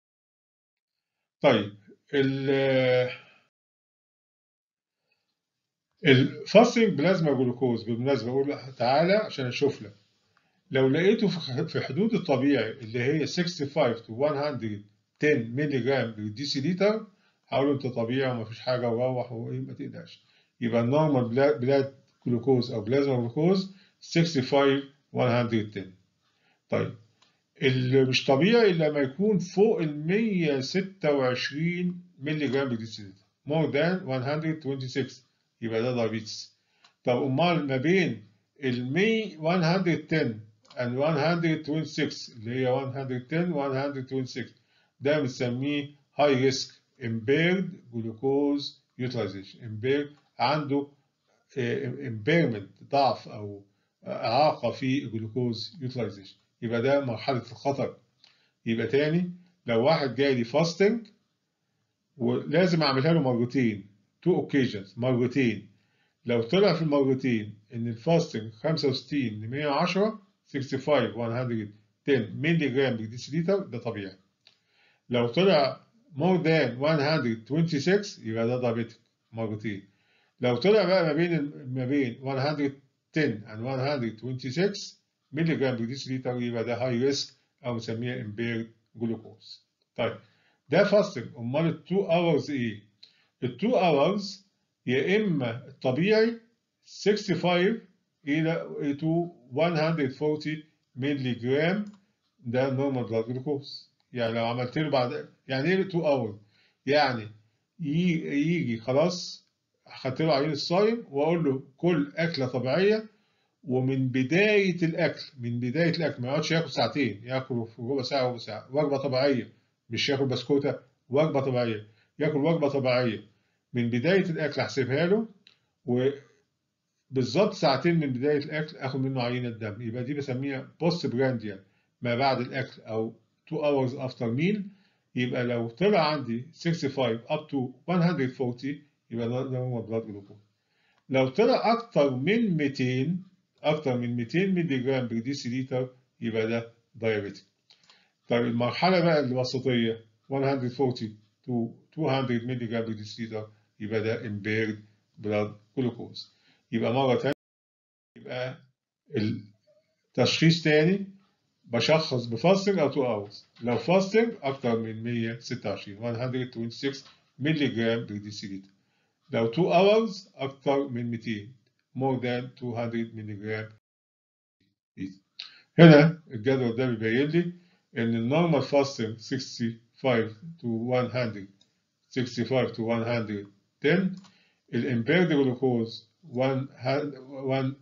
طيب ال الفاستنج بلازما جلوكوز بالمناسبه اقول تعالى عشان اشوف لك لو لقيته في حدود الطبيعي اللي هي 65 to 110 مللي جرام بالديسيليتر هقول له انت طبيعي ومفيش حاجه وروح وايه ما تقلقش يبقى النورمال بلاد جلوكوز او بلازما جلوكوز 65 110 طيب اللي مش طبيعي لما يكون فوق ال 126 مللي جرام بالديسيليتر more than 126 يبقى ده دايابيتس طب امال ما بين ال 110 and 126 اللي هي 110 126 ده بنسميه هاي ريسك impaired glucose utilization impaired عنده impairment ضعف او اعاقه في الجلوكوز utilization يبقى ده مرحله الخطر يبقى تاني لو واحد جاي لي فاستنج ولازم اعملها له مرتين تو اوكيجنز مرتين لو طلع في المرتين ان الفاستنج 65 ل 110 65 110 مللي جرام بالديسيليتر ده طبيعي لو طلع more than 126 يبقى ده دايابيتك مرتين لو طلع بقى ما بين ما بين 110 and 126 مللي جرام بالديسيليتر يبقى ده هاي ريسك او نسميها امبيرد جلوكوز طيب ده فاستنج امال ال 2 hours ايه؟ ال 2 hours يا اما الطبيعي 65 الى to 140 مللي جرام ده نورمال بلاد جلوكوز يعني لو عملت له بعد يعني ايه 2 اور يعني يجي خلاص خدت له عينه الصايم واقول له كل اكله طبيعيه ومن بدايه الاكل من بدايه الاكل ما يقعدش ياكل ساعتين ياكل في ربع ساعه ربع ساعه وجبه طبيعيه مش ياكل بسكوته وجبه طبيعيه ياكل وجبه طبيعيه من بدايه الاكل احسبها له وبالظبط ساعتين من بدايه الاكل اخد منه عينه دم يبقى دي بسميها بوست برانديال ما بعد الاكل او 2 hours after meal يبقى لو طلع عندي 65 up to 140 يبقى ده ده هو بلاد جلوكوز لو طلع اكتر من 200 اكتر من 200 مللي جرام بر ديسيليتر يبقى ده دايابيتيك طيب المرحله بقى الوسطيه 140 to 200 مللي جرام بر ديسيليتر يبقى ده impaired blood glucose يبقى مره ثانيه يبقى التشخيص تاني بشخص بفاستنج او 2 اورز لو فاستنج اكتر من 126 126 مللي جرام بر ديسيليتر لو 2 اورز اكتر من 200 more than 200 مللي جرام هنا الجدول ده بيبين لي ان النورمال فاستنج 65 to 100 65 to 110 الامبيرد جلوكوز 110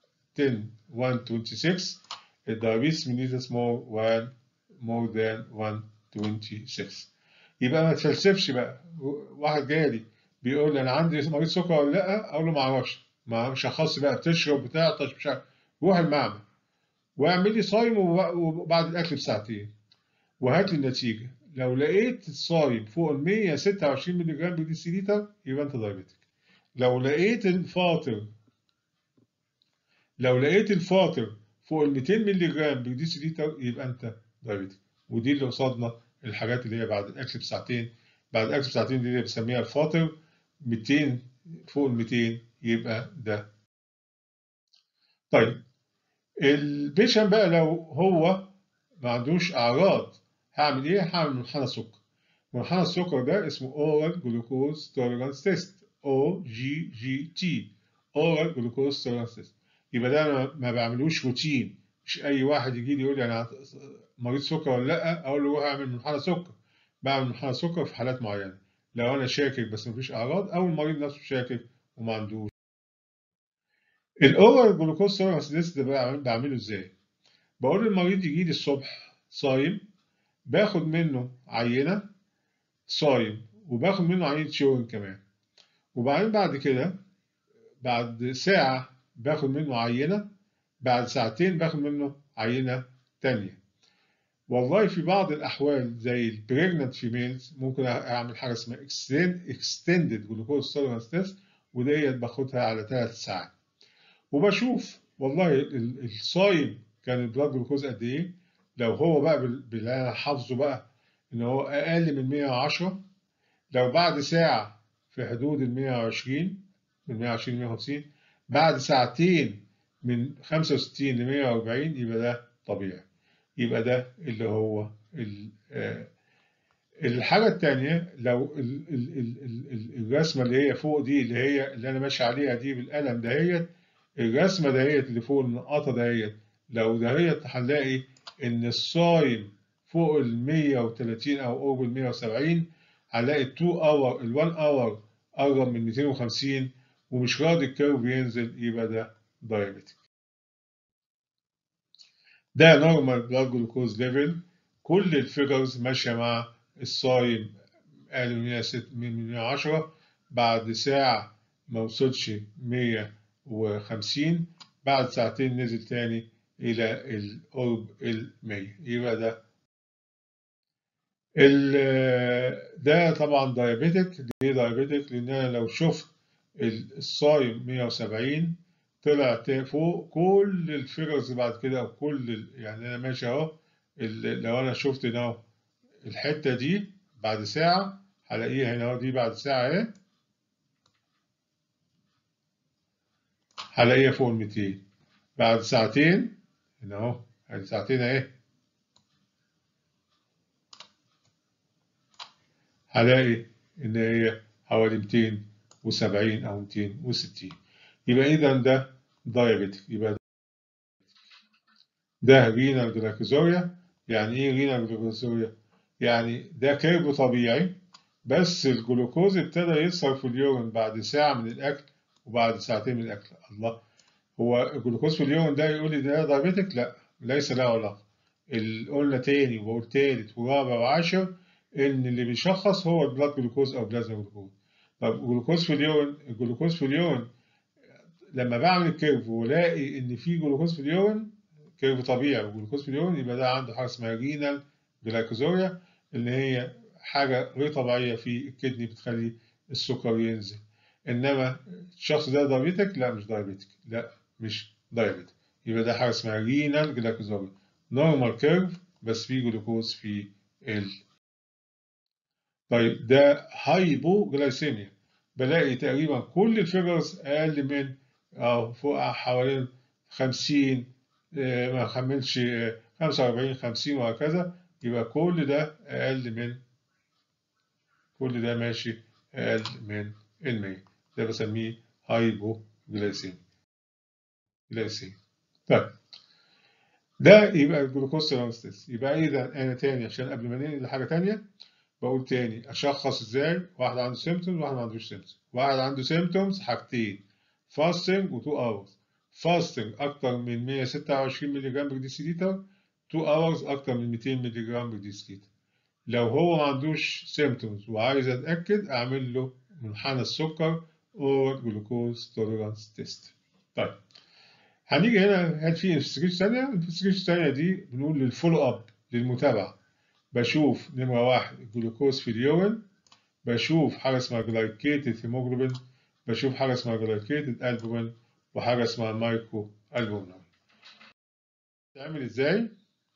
126 الدايابيتس mellitus more one more than 126 يبقى ما تفلسفش بقى واحد جاي لي بيقول لي انا عندي مريض سكر ولا لا اقول له ما اعرفش ما شخص بقى بتشرب بتعطش مش عارف روح المعمل واعمل لي صايم وبعد الاكل بساعتين وهات لي النتيجه لو لقيت الصايم فوق ال 126 مللي جرام بالديسيليتر يبقى انت دايابيتك لو لقيت الفاطر لو لقيت الفاطر فوق ال 200 مللي جرام بالديسيليتر يبقى انت دايابيتك ودي اللي قصادنا الحاجات اللي هي بعد الاكل بساعتين بعد الاكل بساعتين دي اللي بنسميها الفاطر 200 فوق ال 200 يبقى ده طيب البيشن بقى لو هو ما عندوش اعراض هعمل ايه؟ هعمل منحنى سكر منحنى السكر ده اسمه اورال جلوكوز توليرانس تيست او جي جي تي اورال جلوكوز توليرانس تيست يبقى ده انا ما بعملوش روتين مش اي واحد يجي لي يقول لي انا مريض سكر ولا لا اقول له روح اعمل منحنى سكر بعمل منحنى سكر في حالات معينه لو انا شاكك بس مفيش اعراض او المريض نفسه شاكك وما عندوش الاورال جلوكوز توليرانس تيست ده بعمله ازاي بقول للمريض يجي لي الصبح صايم باخد منه عينه صايم وباخد منه عينه شورن كمان وبعدين بعد كده بعد ساعه باخد منه عينة بعد ساعتين باخد منه عينة تانية والله في بعض الأحوال زي البريجننت فيميلز ممكن أعمل حاجة اسمها extended glucose tolerance test وديت باخدها على ثلاث ساعات وبشوف والله الصايم كان البلاد جلوكوز قد إيه لو هو بقى باللي أنا حافظه بقى إن هو أقل من 110 لو بعد ساعة في حدود ال 120 من 120 ل 150 بعد ساعتين من 65 ل 140 يبقى ده طبيعي يبقى ده اللي هو الحاجة التانية لو الرسمة اللي هي فوق دي اللي هي اللي أنا ماشي عليها دي بالقلم دهيت الرسمة دهيت اللي فوق النقاطة دهيت لو دهيت هنلاقي إن الصايم فوق ال 130 أو قرب ال 170 هنلاقي ال 2 اور ال 1 اور قرب من 250 ومش راضي الكيرف ينزل يبقى ده دايابيتك ده نورمال بلاد جلوكوز ليفل كل الفيجرز ماشيه مع الصايم اقل من 110 بعد ساعه ما وصلش 150 بعد ساعتين نزل تاني الى القرب ال 100 يبقى ده ده طبعا دايابيتك ليه دايابيتك لان انا لو شفت الصايم 170 طلع فوق كل الفيجرز بعد كده او كل يعني انا ماشي اهو لو انا شفت هنا الحته دي بعد ساعه هلاقيها هنا اهو دي بعد ساعه اهي هلاقيها فوق ال 200 بعد ساعتين هنا اهو ادي ساعتين اهي هلاقي ان هي حوالي 270 او 260 يبقى اذا ده دايابيتك يبقى ده رينال جلايكوزوريا يعني ايه رينال جلايكوزوريا يعني ده كيرب طبيعي بس الجلوكوز ابتدى يظهر في اليورين بعد ساعة من الأكل وبعد ساعتين من الأكل الله هو الجلوكوز في اليورين ده يقول لي ده دايبيتك لا ليس له علاقة قلنا تاني وبقول تالت ورابع وعاشر إن اللي بيشخص هو البلاد جلوكوز أو بلازما جلوكوز طب الجلوكوز في اليورين الجلوكوز في اليورين لما بعمل كيرف والاقي ان في جلوكوز في اليورين كيرف طبيعي وجلوكوز في اليورين يبقى ده عنده حاجه اسمها رينال جلايكوزوريا اللي هي حاجه غير طبيعيه في الكدني بتخلي السكر ينزل انما الشخص ده دايبيتك لا مش دايبيتك لا مش دايبيتك يبقى ده حاجه اسمها رينال جلايكوزوريا نورمال كيرف بس في جلوكوز في ال طيب ده هايبو جلايسيميا بلاقي تقريبا كل الفيجرز اقل من اه فوق حوالين 50 ما كملش 45 50 وهكذا يبقى كل ده اقل من كل ده ماشي اقل من ال 100 ده بسميه هايبو جلايسيميا جلايسيميا طيب ده يبقى الجلوكوز ترانستيس يبقى اذا انا تاني عشان قبل ما ننقل لحاجه تانيه بقول تاني اشخص ازاي واحد عنده سيمتومز واحد ما عندوش سيمتومز واحد عنده سيمتومز حاجتين فاستنج و 2 اورز فاستنج اكتر من 126 مللي جرام بر ديسيليتر 2 اورز اكتر من 200 مللي جرام بر ديسيليتر لو هو ما عندوش سيمتومز وعايز اتاكد اعمل له منحنى السكر اور جلوكوز توليرانس تيست طيب هنيجي هنا هل في انفستيجيشن ثانيه الانفستيجيشن الثانيه دي بنقول للفولو اب للمتابعه بشوف نمرة واحد الجلوكوز في اليورين بشوف حاجة اسمها جلايكيتد هيموجلوبين بشوف حاجة اسمها جلايكيتد ألبومين وحاجة اسمها مايكرو ألبومين تعمل ازاي؟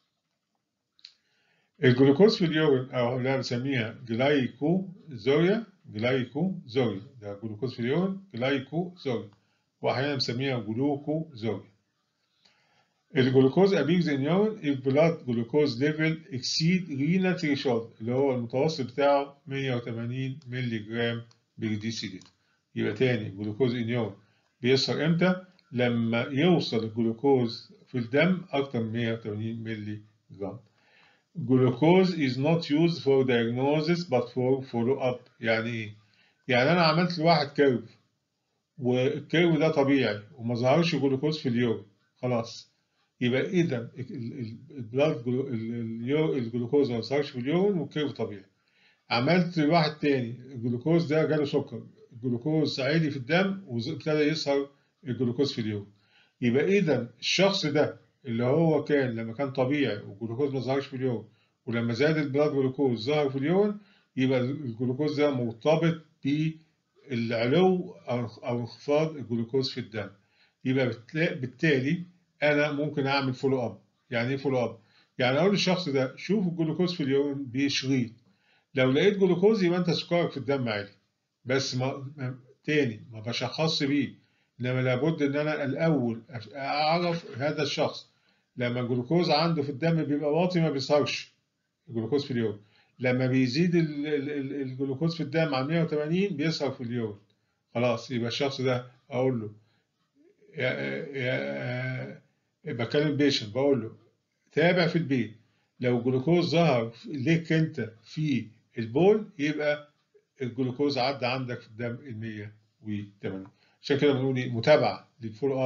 الجلوكوز في اليورين أو اللي بنسميها جلايكوزوريا جلايكوزوريا ده جلوكوز في اليورين جلايكوزوريا وأحيانا بنسميها جلوكوزوريا الجلوكوز appears in urine if blood glucose level exceed renal threshold اللي هو المتوسط بتاعه 180 مللي جرام برديسيلتر يبقى تاني الجلوكوز in urine بيظهر امتى؟ لما يوصل الجلوكوز في الدم أكتر من 180 مللي جرام. Glucose is not used for diagnosis but for follow up يعني ايه؟ يعني أنا عملت لواحد كيرف والكيرف ده طبيعي وما ظهرش جلوكوز في اليورين خلاص يبقى اذا البلاد الجلوكوز ما ظهرش في اليورين والكيرف طبيعي عملت لواحد تاني الجلوكوز ده جاله سكر الجلوكوز عالي في الدم وابتدى يظهر الجلوكوز في اليورين يبقى اذا الشخص ده اللي هو كان لما كان طبيعي والجلوكوز ما ظهرش في اليورين ولما زاد البلاد جلوكوز ظهر في اليورين يبقى الجلوكوز ده مرتبط بالعلو او انخفاض الجلوكوز في الدم يبقى بالتالي انا ممكن اعمل فولو اب يعني ايه فولو اب يعني اقول للشخص ده شوف الجلوكوز في اليوم بشريط لو لقيت جلوكوز يبقى انت سكرك في الدم عالي بس ما تاني ما بشخصش بيه انما لابد ان انا الاول اعرف هذا الشخص لما الجلوكوز عنده في الدم بيبقى واطي ما بيظهرش الجلوكوز في اليوم لما بيزيد الجلوكوز في الدم عن 180 بيظهر في اليوم خلاص يبقى الشخص ده اقول له يا يا بكلم بيشن بقول له تابع في البيت لو الجلوكوز ظهر ليك انت في البول يبقى الجلوكوز عدى عندك في الدم ال 180 عشان كده بنقول متابعه للفولو اب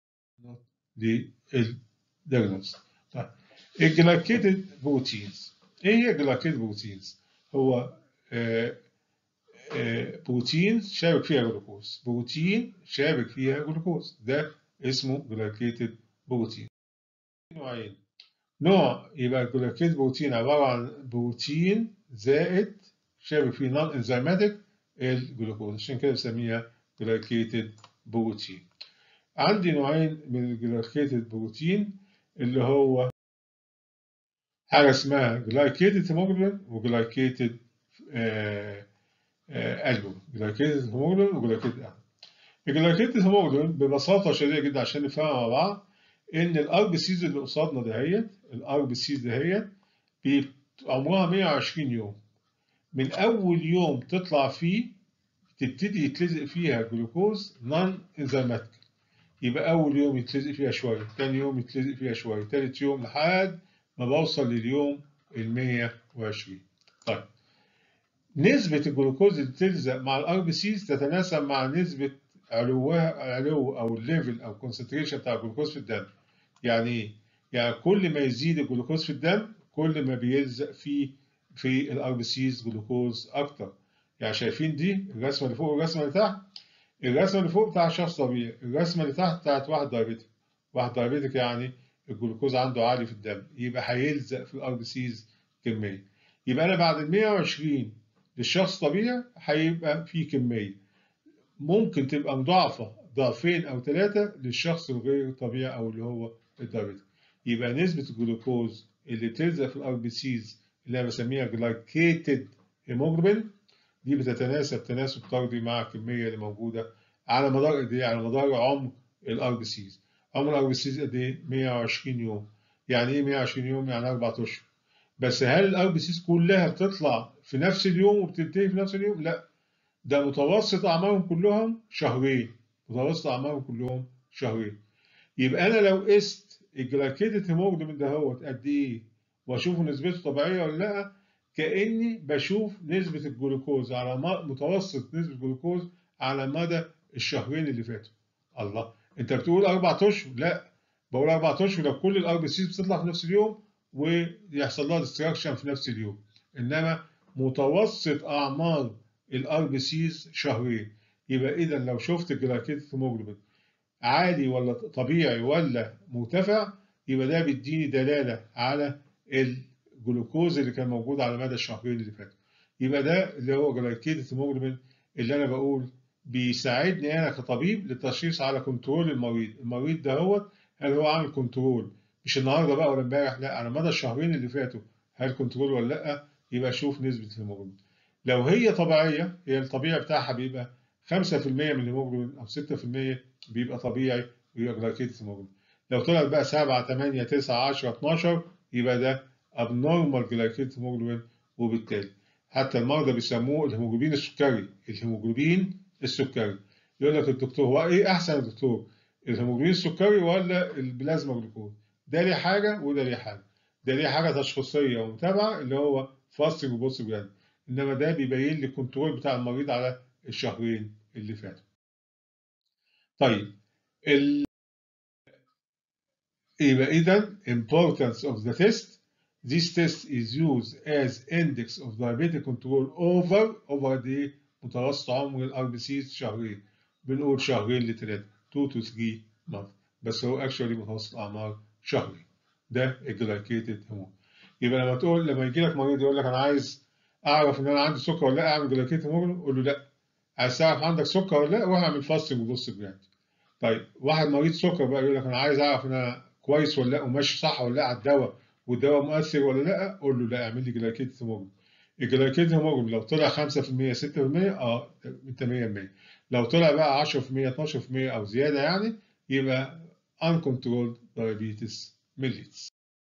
للدياجنوز طيب الجلايكيتد بروتينز ايه هي الجلايكيتد بروتينز؟ هو آه آه بروتين شابك فيها جلوكوز بروتين شابك فيها جلوكوز ده اسمه جلايكيتد بروتين نوعين نوع يبقى الجلايكيتد بروتين عبارة عن بروتين زائد شابك فيه نون انزيماتيك الجلوكوز عشان كده بسميها جلايكيتد بروتين عندي نوعين من الجلايكيتد بروتين اللي هو حاجة اسمها جلايكيتد هيموجلوبين وجلايكيتد ألبوم جلايكيتد هيموجلوبين وجلايكيتد ألبوم الجلايكيتد هيموجلوبين ببساطة شديدة جدا عشان نفهمها مع بعض إن الأر بي سيز اللي قصادنا دهيت الأر بي سيز دهيت عمرها 120 يوم من أول يوم تطلع فيه تبتدي يتلزق فيها جلوكوز نون انزيماتيك يبقى أول يوم يتلزق فيها شوية تاني يوم يتلزق فيها شوية تالت يوم لحد ما بوصل لليوم ال 120 طيب نسبة الجلوكوز اللي بتلزق مع الار بي سيز تتناسب مع نسبة علوها علو او الليفل او كونسنتريشن بتاع الجلوكوز في الدم. يعني ايه؟ يعني كل ما يزيد الجلوكوز في الدم كل ما بيلزق فيه في الار بي سيز جلوكوز اكتر. يعني شايفين دي الرسمه اللي فوق والرسمه اللي تحت؟ الرسمه اللي فوق بتاع شخص طبيعي، الرسمه اللي تحت بتاعت واحد دايابيتك. واحد دايابيتك يعني الجلوكوز عنده عالي في الدم، يبقى هيلزق في الار بي سيز كميه. يبقى انا بعد ال 120 للشخص طبيعي هيبقى في كميه. ممكن تبقى مضاعفه ضعفين او ثلاثه للشخص الغير طبيعي او اللي هو الدايابيتك. يبقى نسبه الجلوكوز اللي بتلزق في الار بي سيز اللي انا بسميها جلايكيتد هيموجلوبين دي بتتناسب تناسب طردي مع الكميه اللي موجوده على مدار قد ايه؟ على مدار عمر الار بي سيز. عمر الار بي سيز قد ايه؟ 120 يوم. يعني ايه 120 يوم؟ يعني اربع اشهر. بس هل الار بي سيز كلها بتطلع في نفس اليوم وبتنتهي في نفس اليوم؟ لا. ده متوسط اعمارهم كلهم شهرين. متوسط اعمارهم كلهم شهرين. يبقى انا لو قست الجلايكيتد هيموجلوبين دهوت قد ايه واشوف نسبته طبيعيه ولا لا كاني بشوف نسبه الجلوكوز على متوسط نسبه الجلوكوز على مدى الشهرين اللي فاتوا الله انت بتقول اربع اشهر لا بقول اربع اشهر لو كل الار بي سيز بتطلع في نفس اليوم ويحصل لها ديستراكشن في نفس اليوم انما متوسط اعمار الار بي سيز شهرين يبقى اذا لو شفت الجلايكيتد هيموجلوبين عالي ولا طبيعي ولا مرتفع يبقى ده بيديني دلاله على الجلوكوز اللي كان موجود على مدى الشهرين اللي فاتوا يبقى ده اللي هو جلايكيتد هيموجلوبين اللي انا بقول بيساعدني انا كطبيب للتشخيص على كنترول المريض المريض ده هو هل هو عامل كنترول مش النهارده بقى ولا امبارح لا على مدى الشهرين اللي فاتوا هل كنترول ولا لا يبقى اشوف نسبه الهيموجلوبين لو هي طبيعيه هي الطبيعي بتاعها بيبقى 5% من الهيموجلوبين او 6% بيبقى طبيعي ويبقى جلايكيتد هيموجلوبين لو طلعت بقى 7 8 9 10 12 يبقى ده abnormal glycated hemoglobin وبالتالي حتى المرضى بيسموه الهيموجلوبين السكري الهيموجلوبين السكري يقول لك الدكتور هو ايه احسن يا دكتور الهيموجلوبين السكري ولا البلازما جلوكوز ده ليه حاجه وده ليه حاجه ده ليه حاجه تشخيصيه ومتابعه اللي هو فاستنج وبوست جراند انما ده بيبين لي الكنترول بتاع المريض على الشهرين اللي فاتوا طيب ال... يبقى اذا importance of the test this test is used as index of diabetic control over over the متوسط عمر الار بي سيز شهرين بنقول شهرين لثلاثه 2 to 3 months بس هو اكشولي متوسط اعمار شهرين ده الجلايكيتد هيموجلوبين يبقى لما تقول لما يجي لك مريض يقول لك انا عايز اعرف ان انا عندي سكر ولا لا اعمل جلايكيتد هيموجلوبين قول له لا عايز تعرف عندك سكر ولا لا روح اعمل فاستنج وبص جراند طيب واحد مريض سكر بقى يقول لك انا عايز اعرف ان انا كويس ولا لا وماشي صح ولا لا على الدواء والدواء مؤثر ولا لا قول له لا اعمل لي جلايكيتد هيموجلوبين الجلايكيتد هيموجلوبين لو طلع 5% 6% اه انت 100% لو طلع بقى 10% 12% او زياده يعني يبقى uncontrolled diabetes mellitus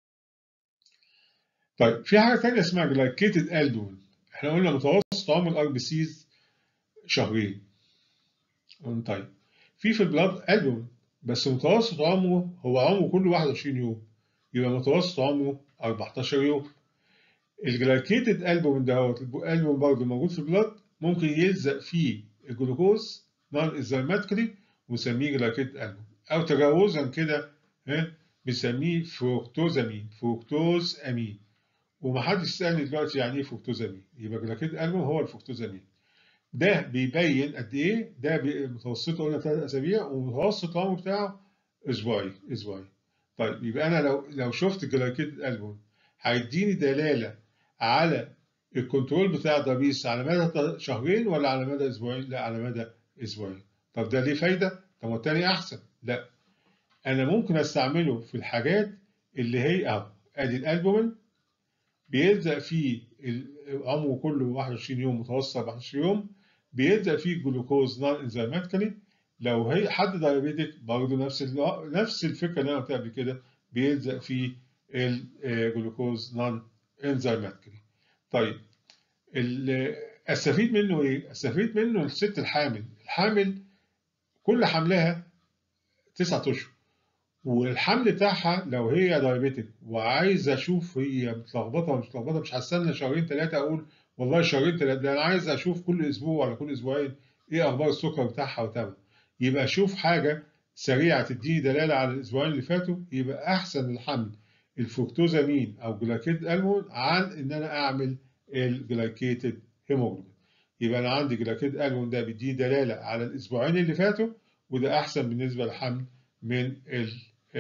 طيب في حاجه ثانيه اسمها جلايكيتد البومين احنا قلنا متوسط عمر الار بي سيز شهرين طيب في في البلاد البومين بس متوسط عمره هو عمره كله 21 يوم يبقى متوسط عمره 14 يوم الجلايكيتد البومين دهوت الالبومين برضه موجود في البلاد ممكن يلزق فيه الجلوكوز نون انزيماتيكلي ونسميه جلايكيتد البومين او تجاوزا كده ها بنسميه فروكتوزامين فروكتوز امين ومحدش سألني دلوقتي يعني ايه فروكتوزامين يبقى جلايكيتد البومين هو الفروكتوزامين ده بيبين قد ايه ده متوسطه قلنا ثلاث اسابيع ومتوسط العمر بتاعه اسبوعي اسبوعي طيب يبقى انا لو لو شفت جلايكيتد البومين هيديني دلاله على الكنترول بتاع الدبيس على مدى شهرين ولا على مدى اسبوعين؟ لا على مدى اسبوعين. طب ده ليه فايده؟ طب التاني احسن؟ لا. انا ممكن استعمله في الحاجات اللي هي اهو ادي الالبومين بيلزق فيه عمره كله 21 يوم متوسط 14 يوم بيلزق فيه الجلوكوز نون انزيماتيكالي لو هي حد دايابيتك برضه نفس نفس الفكره اللي انا قلتها قبل كده بيلزق فيه الجلوكوز نون انزيماتيكالي طيب استفيد منه ايه؟ استفيد منه الست الحامل، الحامل كل حملها تسعة اشهر والحمل بتاعها لو هي دايابيتك وعايزه اشوف هي متلخبطه ولا مش متلخبطه مش هستنى شهرين ثلاثه اقول والله شهرين ثلاثه ده انا عايز اشوف كل اسبوع ولا كل اسبوعين ايه اخبار السكر بتاعها وتابع يبقى اشوف حاجه سريعه تديني دلاله على الاسبوعين اللي فاتوا يبقى احسن الحمل الفركتوزامين او جلايكيد البومين عن ان انا اعمل الجلايكيتد هيموجلوبين يبقى انا عندي جلايكيد البومين ده بيديني دلاله على الاسبوعين اللي فاتوا وده احسن بالنسبه للحمل من ال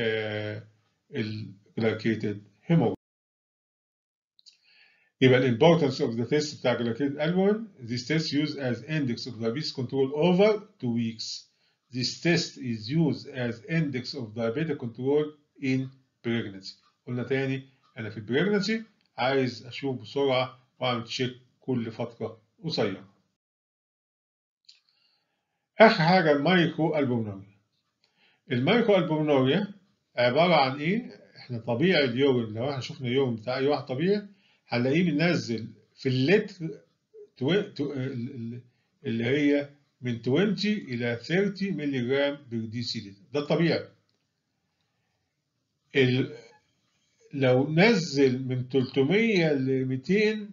الجلايكيتد هيموجلوبين يبقى ال importance of the test بتاع glycated albumin this test used as index of diabetes control over two weeks this test is used as index of diabetic control in pregnancy قلنا تاني انا في البريجنسي عايز اشوف بسرعه واعمل تشيك كل فتره قصيره اخر حاجه المايكرو البومنوريا المايكرو البومنوريا عباره عن ايه احنا طبيعي اليورين لو احنا شفنا اليورين بتاع اي واحد طبيعي هنلاقيه بينزل في اللتر اللي هي من 20 إلى 30 مللي جرام بير دي سي لتر ده الطبيعي لو نزل من 300 ل 200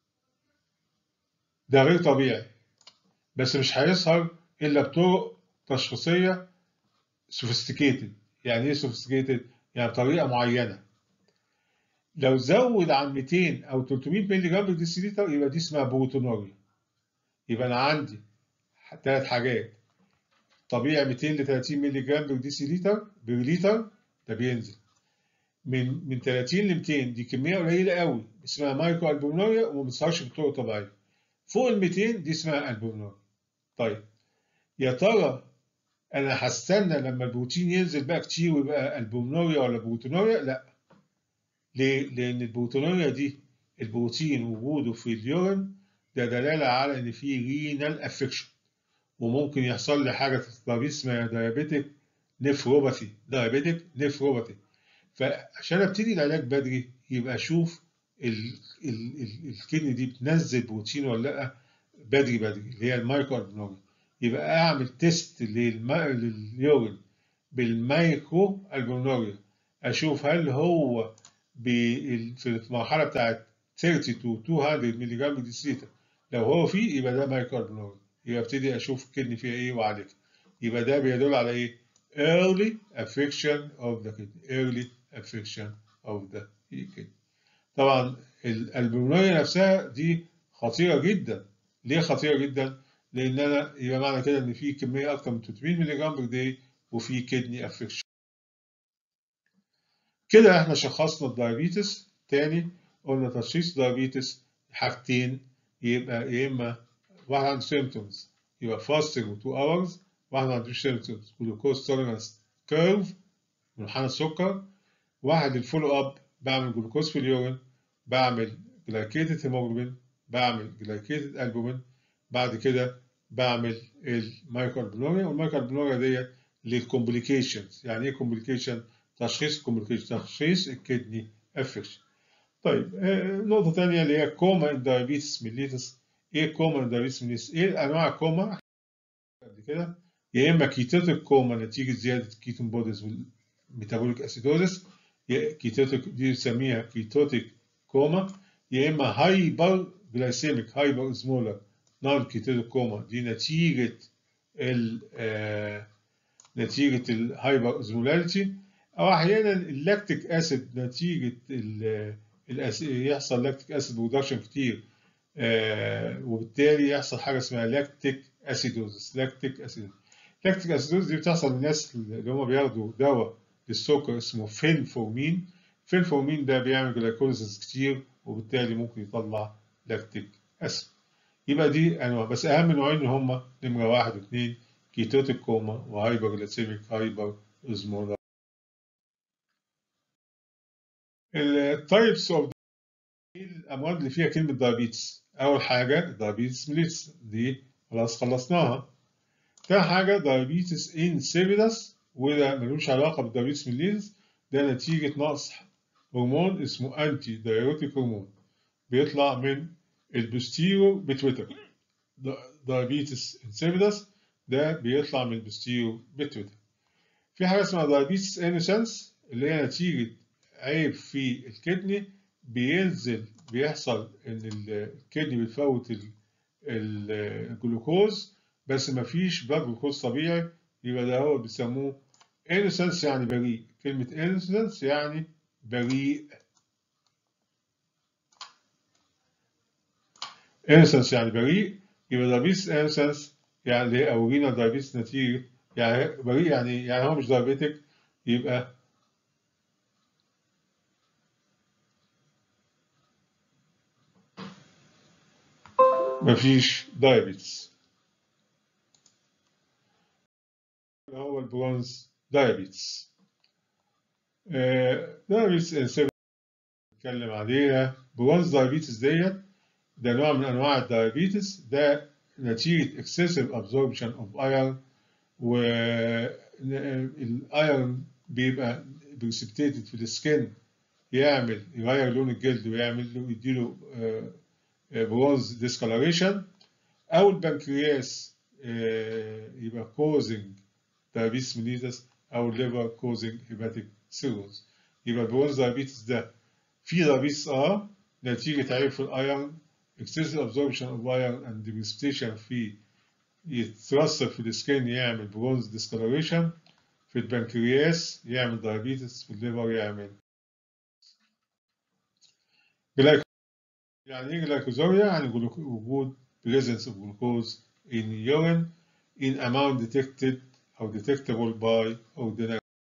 ده غير طبيعي بس مش هيظهر إلا بطرق تشخيصية سوفيستيكيتد يعني إيه سوفيستيكيتد؟ يعني بطريقة معينة لو زود عن 200 او 300 مللي جرام بر ديسيليتر يبقى دي اسمها بروتونوريا يبقى انا عندي ثلاث حاجات طبيعي 200 ل 30 مللي جرام بر ديسيليتر بر لتر ده بينزل من من 30 ل 200 دي كميه قليله قوي اسمها مايكرو البومنوريا وما بتظهرش بالطرق الطبيعيه فوق ال 200 دي اسمها البومنوريا طيب يا ترى انا هستنى لما البروتين ينزل بقى كتير ويبقى البومنوريا ولا بروتونوريا لا ليه؟ لأن البروتونوريا دي البروتين وجوده في اليورين ده دلالة على إن في رينال افكشن وممكن يحصل لي حاجة في اسمها دايابيتك نفروباثي دايابيتك نفروباثي فعشان ابتدي العلاج بدري يبقى اشوف الكدني دي بتنزل بروتين ولا لا بدري بدري اللي هي المايكرو البنوريا يبقى اعمل تيست لليورين بالمايكرو البنوريا اشوف هل هو في المرحله بتاعت 30 to 200 مللي جرام بالديسيليتر لو هو فيه يبقى ده مايكروبنوريا يبقى ابتدي اشوف الكدني فيها ايه واعالجها يبقى ده بيدل على ايه؟ early affection of the kidney early affection of the kidney طبعا الالبومنوريا نفسها دي خطيره جدا ليه خطيره جدا؟ لان انا يبقى معنى كده ان في كميه اكتر من 300 مللي جرام بر داي وفي كدني افكشن كده احنا شخصنا الدايابيتس تاني قلنا تشخيص الدايابيتس حاجتين يبقى يا اما واحد عنده symptoms يبقى fasting و 2 hours واحد ما عندوش symptoms glucose tolerance curve منحنى السكر واحد الفولو اب بعمل جلوكوز في اليورين بعمل جلايكيتد هيموجلوبين بعمل جلايكيتد البومين بعد كده بعمل المايكرو البنوريا والمايكرو البنوريا ديت للكومبليكيشنز يعني ايه كومبليكيشن تشخيص الكومبليكيشن تشخيص الكدني افكشن طيب نقطة تانية اللي هي كوما دايابيتس ميليتس ايه كوما دايابيتس ميليتس ايه انواع الكوما قبل كده يا اما كيتوتيك كوما نتيجة زيادة كيتون بوديز والميتابوليك اسيدوزس كيتوتيك دي بنسميها كيتوتيك كوما يا اما هايبر جلايسيميك هايبر سمولر نون كيتوتيك كوما دي نتيجة ال آه نتيجة الهايبر اوزمولاريتي أو أحيانا اللاكتيك أسيد نتيجة يحصل لاكتيك أسيد برودكشن كتير آه وبالتالي يحصل حاجة اسمها لاكتيك أسيدوزس لاكتيك أسيدوزس لاكتيك أسيدوزس دي بتحصل للناس اللي هم بياخدوا دواء للسكر اسمه فينفورمين فينفورمين ده بيعمل جلايكوليسيس كتير وبالتالي ممكن يطلع لاكتيك أسيد يبقى دي أنواع بس أهم نوعين اللي هم نمرة واحد واثنين كيتوتيك كوما وهايبر جلاسيميك هايبر اوزمولار التايبس اوف الامراض اللي فيها كلمه دايابيتس اول حاجه دايابيتس ميليتس دي خلاص خلصناها تاني حاجه دايابيتس انسيبيدس وده ملوش علاقه بالدايابيتس ميليتس ده نتيجه نقص هرمون اسمه انتي دايروتيك هرمون بيطلع من البوستيرو بتويتر دايابيتس انسيبيدس ده بيطلع من البوستيرو بتويتر في حاجه اسمها دايابيتس انسنس اللي هي نتيجه عيب في الكدني بينزل بيحصل ان الكدني بتفوت الجلوكوز بس ما فيش بلاد جلوكوز طبيعي يبقى ده هو بيسموه innocence يعني بريء كلمة innocence يعني بريء innocence يعني بريء يبقى diabetes innocence يعني اللي هي أو renal diabetes نتيجة يعني بريء يعني يعني هو مش diabetic يبقى مفيش diabetes هو البرونز diabetes diabetes insipidus نتكلم عليها برونز diabetes ديت ده نوع من انواع الدايابيتس ده نتيجة excessive absorption of iron والايرون بيبقى بريسبتيتد في السكن يعمل يغير لون الجلد ويعمل له يديله برونز ديسكولاريشن او البنكرياس يبقى causing diabetes mellitus او الليفر causing hepatic cirrhosis يبقى البرونز diabetes ده في diabetes اه نتيجة عيب في الايرون excessive absorption of iron and precipitation في يترسب في السكين يعمل برونز ديسكولاريشن في البنكرياس يعمل دايابيتس في الليفر يعمل جلايكو يعني ايه جلايكوزوريا؟ يعني وجود presence of glucose in urine in amount detected أو detectable by ordinary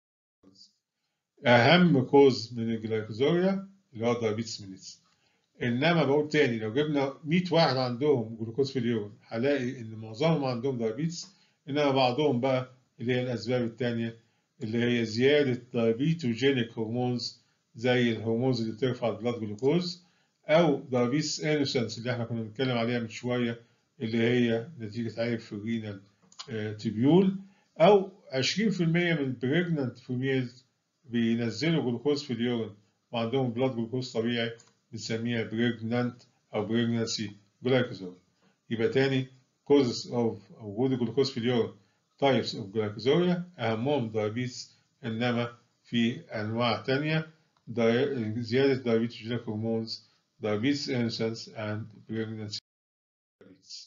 أهم كوز من الجلايكوزوريا اللي هو دايابيتس ميليتس انما بقول تاني لو جبنا 100 واحد عندهم جلوكوز في اليوم هلاقي ان معظمهم عندهم دايابيتس انما بعضهم بقى اللي هي الاسباب التانية اللي هي زيادة دايبيتوجينيك هرمونز زي الهرمونز اللي بترفع البلاد جلوكوز او دايابيتس انوسنس اللي احنا كنا بنتكلم عليها من شوية اللي هي نتيجة عيب في الرينال تبيول او 20% من البريجنانت فيميلز بينزلوا جلوكوز في اليورين وعندهم بلاد جلوكوز طبيعي بنسميها بريجنانت أو بريجنانسي جلايكوزوريا يبقى تاني causes of وجود الجلوكوز في اليورين types of جلايكوزوريا أهمهم دايابيتس إنما في أنواع تانية زيادة دايابيتوجينيك هرمونز diabetes innocence and pregnancy diabetes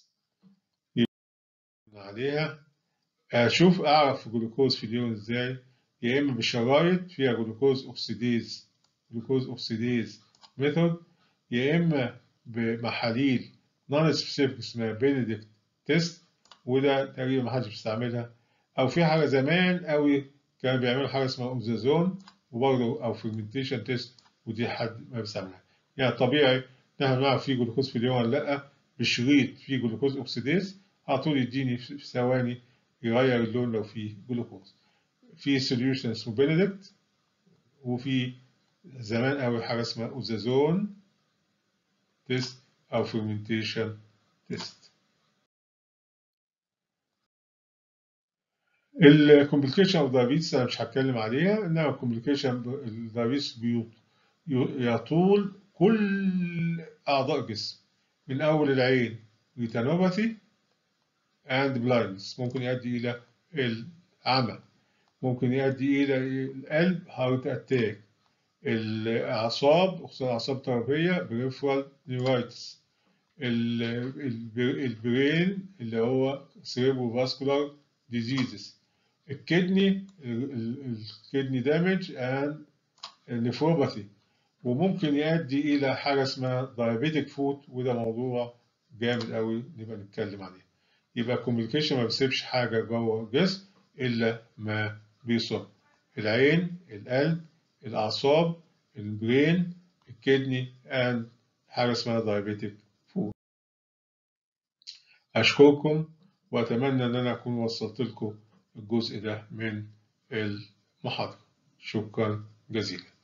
عليها أشوف أعرف الجلوكوز في اليوم إزاي يا إما بشرايط فيها جلوكوز أكسيديز جلوكوز أكسيديز ميثود يا اما بمحاليل نون سبيسيفيك اسمها بنديكت تيست وده تقريبا ما حدش بيستعملها او في حاجه زمان قوي كانوا بيعملوا حاجه اسمها اوزازون وبرضه او فيرمنتيشن تيست ودي حد ما بيستعملها يعني طبيعي ان احنا نعرف فيه جلوكوز في اليوم ولا لا بشريط فيه جلوكوز اوكسيديز على طول يديني في ثواني يغير اللون لو فيه جلوكوز في سوليوشن اسمه بنديكت وفي زمان قوي حاجة اسمها أوزازون تيست أو فيرمنتيشن تيست الكومبليكيشن اوف دايابيتس انا مش هتكلم عليها انما الكومبليكيشن الدايابيتس يطول كل اعضاء الجسم من اول العين ريتانوباثي اند بلايندنس ممكن يؤدي الى العمى ممكن يؤدي الى القلب هارت اتاك الاعصاب خصوصا الاعصاب الطرفيه بريفرال نيورايتس البرين اللي هو سيريبرو فاسكولار ديزيزز الكدني الكدني دامج اند نيفروباثي وممكن يؤدي الى حاجه اسمها دايابيتك فوت وده موضوع جامد قوي نبقى نتكلم عليه يبقى الكوميونيكيشن ما بيسيبش حاجه جوه الجسم الا ما بيصب العين القلب الاعصاب البرين الكدني اند حاجه اسمها دايابيتك فود اشكركم واتمنى ان انا اكون وصلت لكم الجزء ده من المحاضره شكرا جزيلا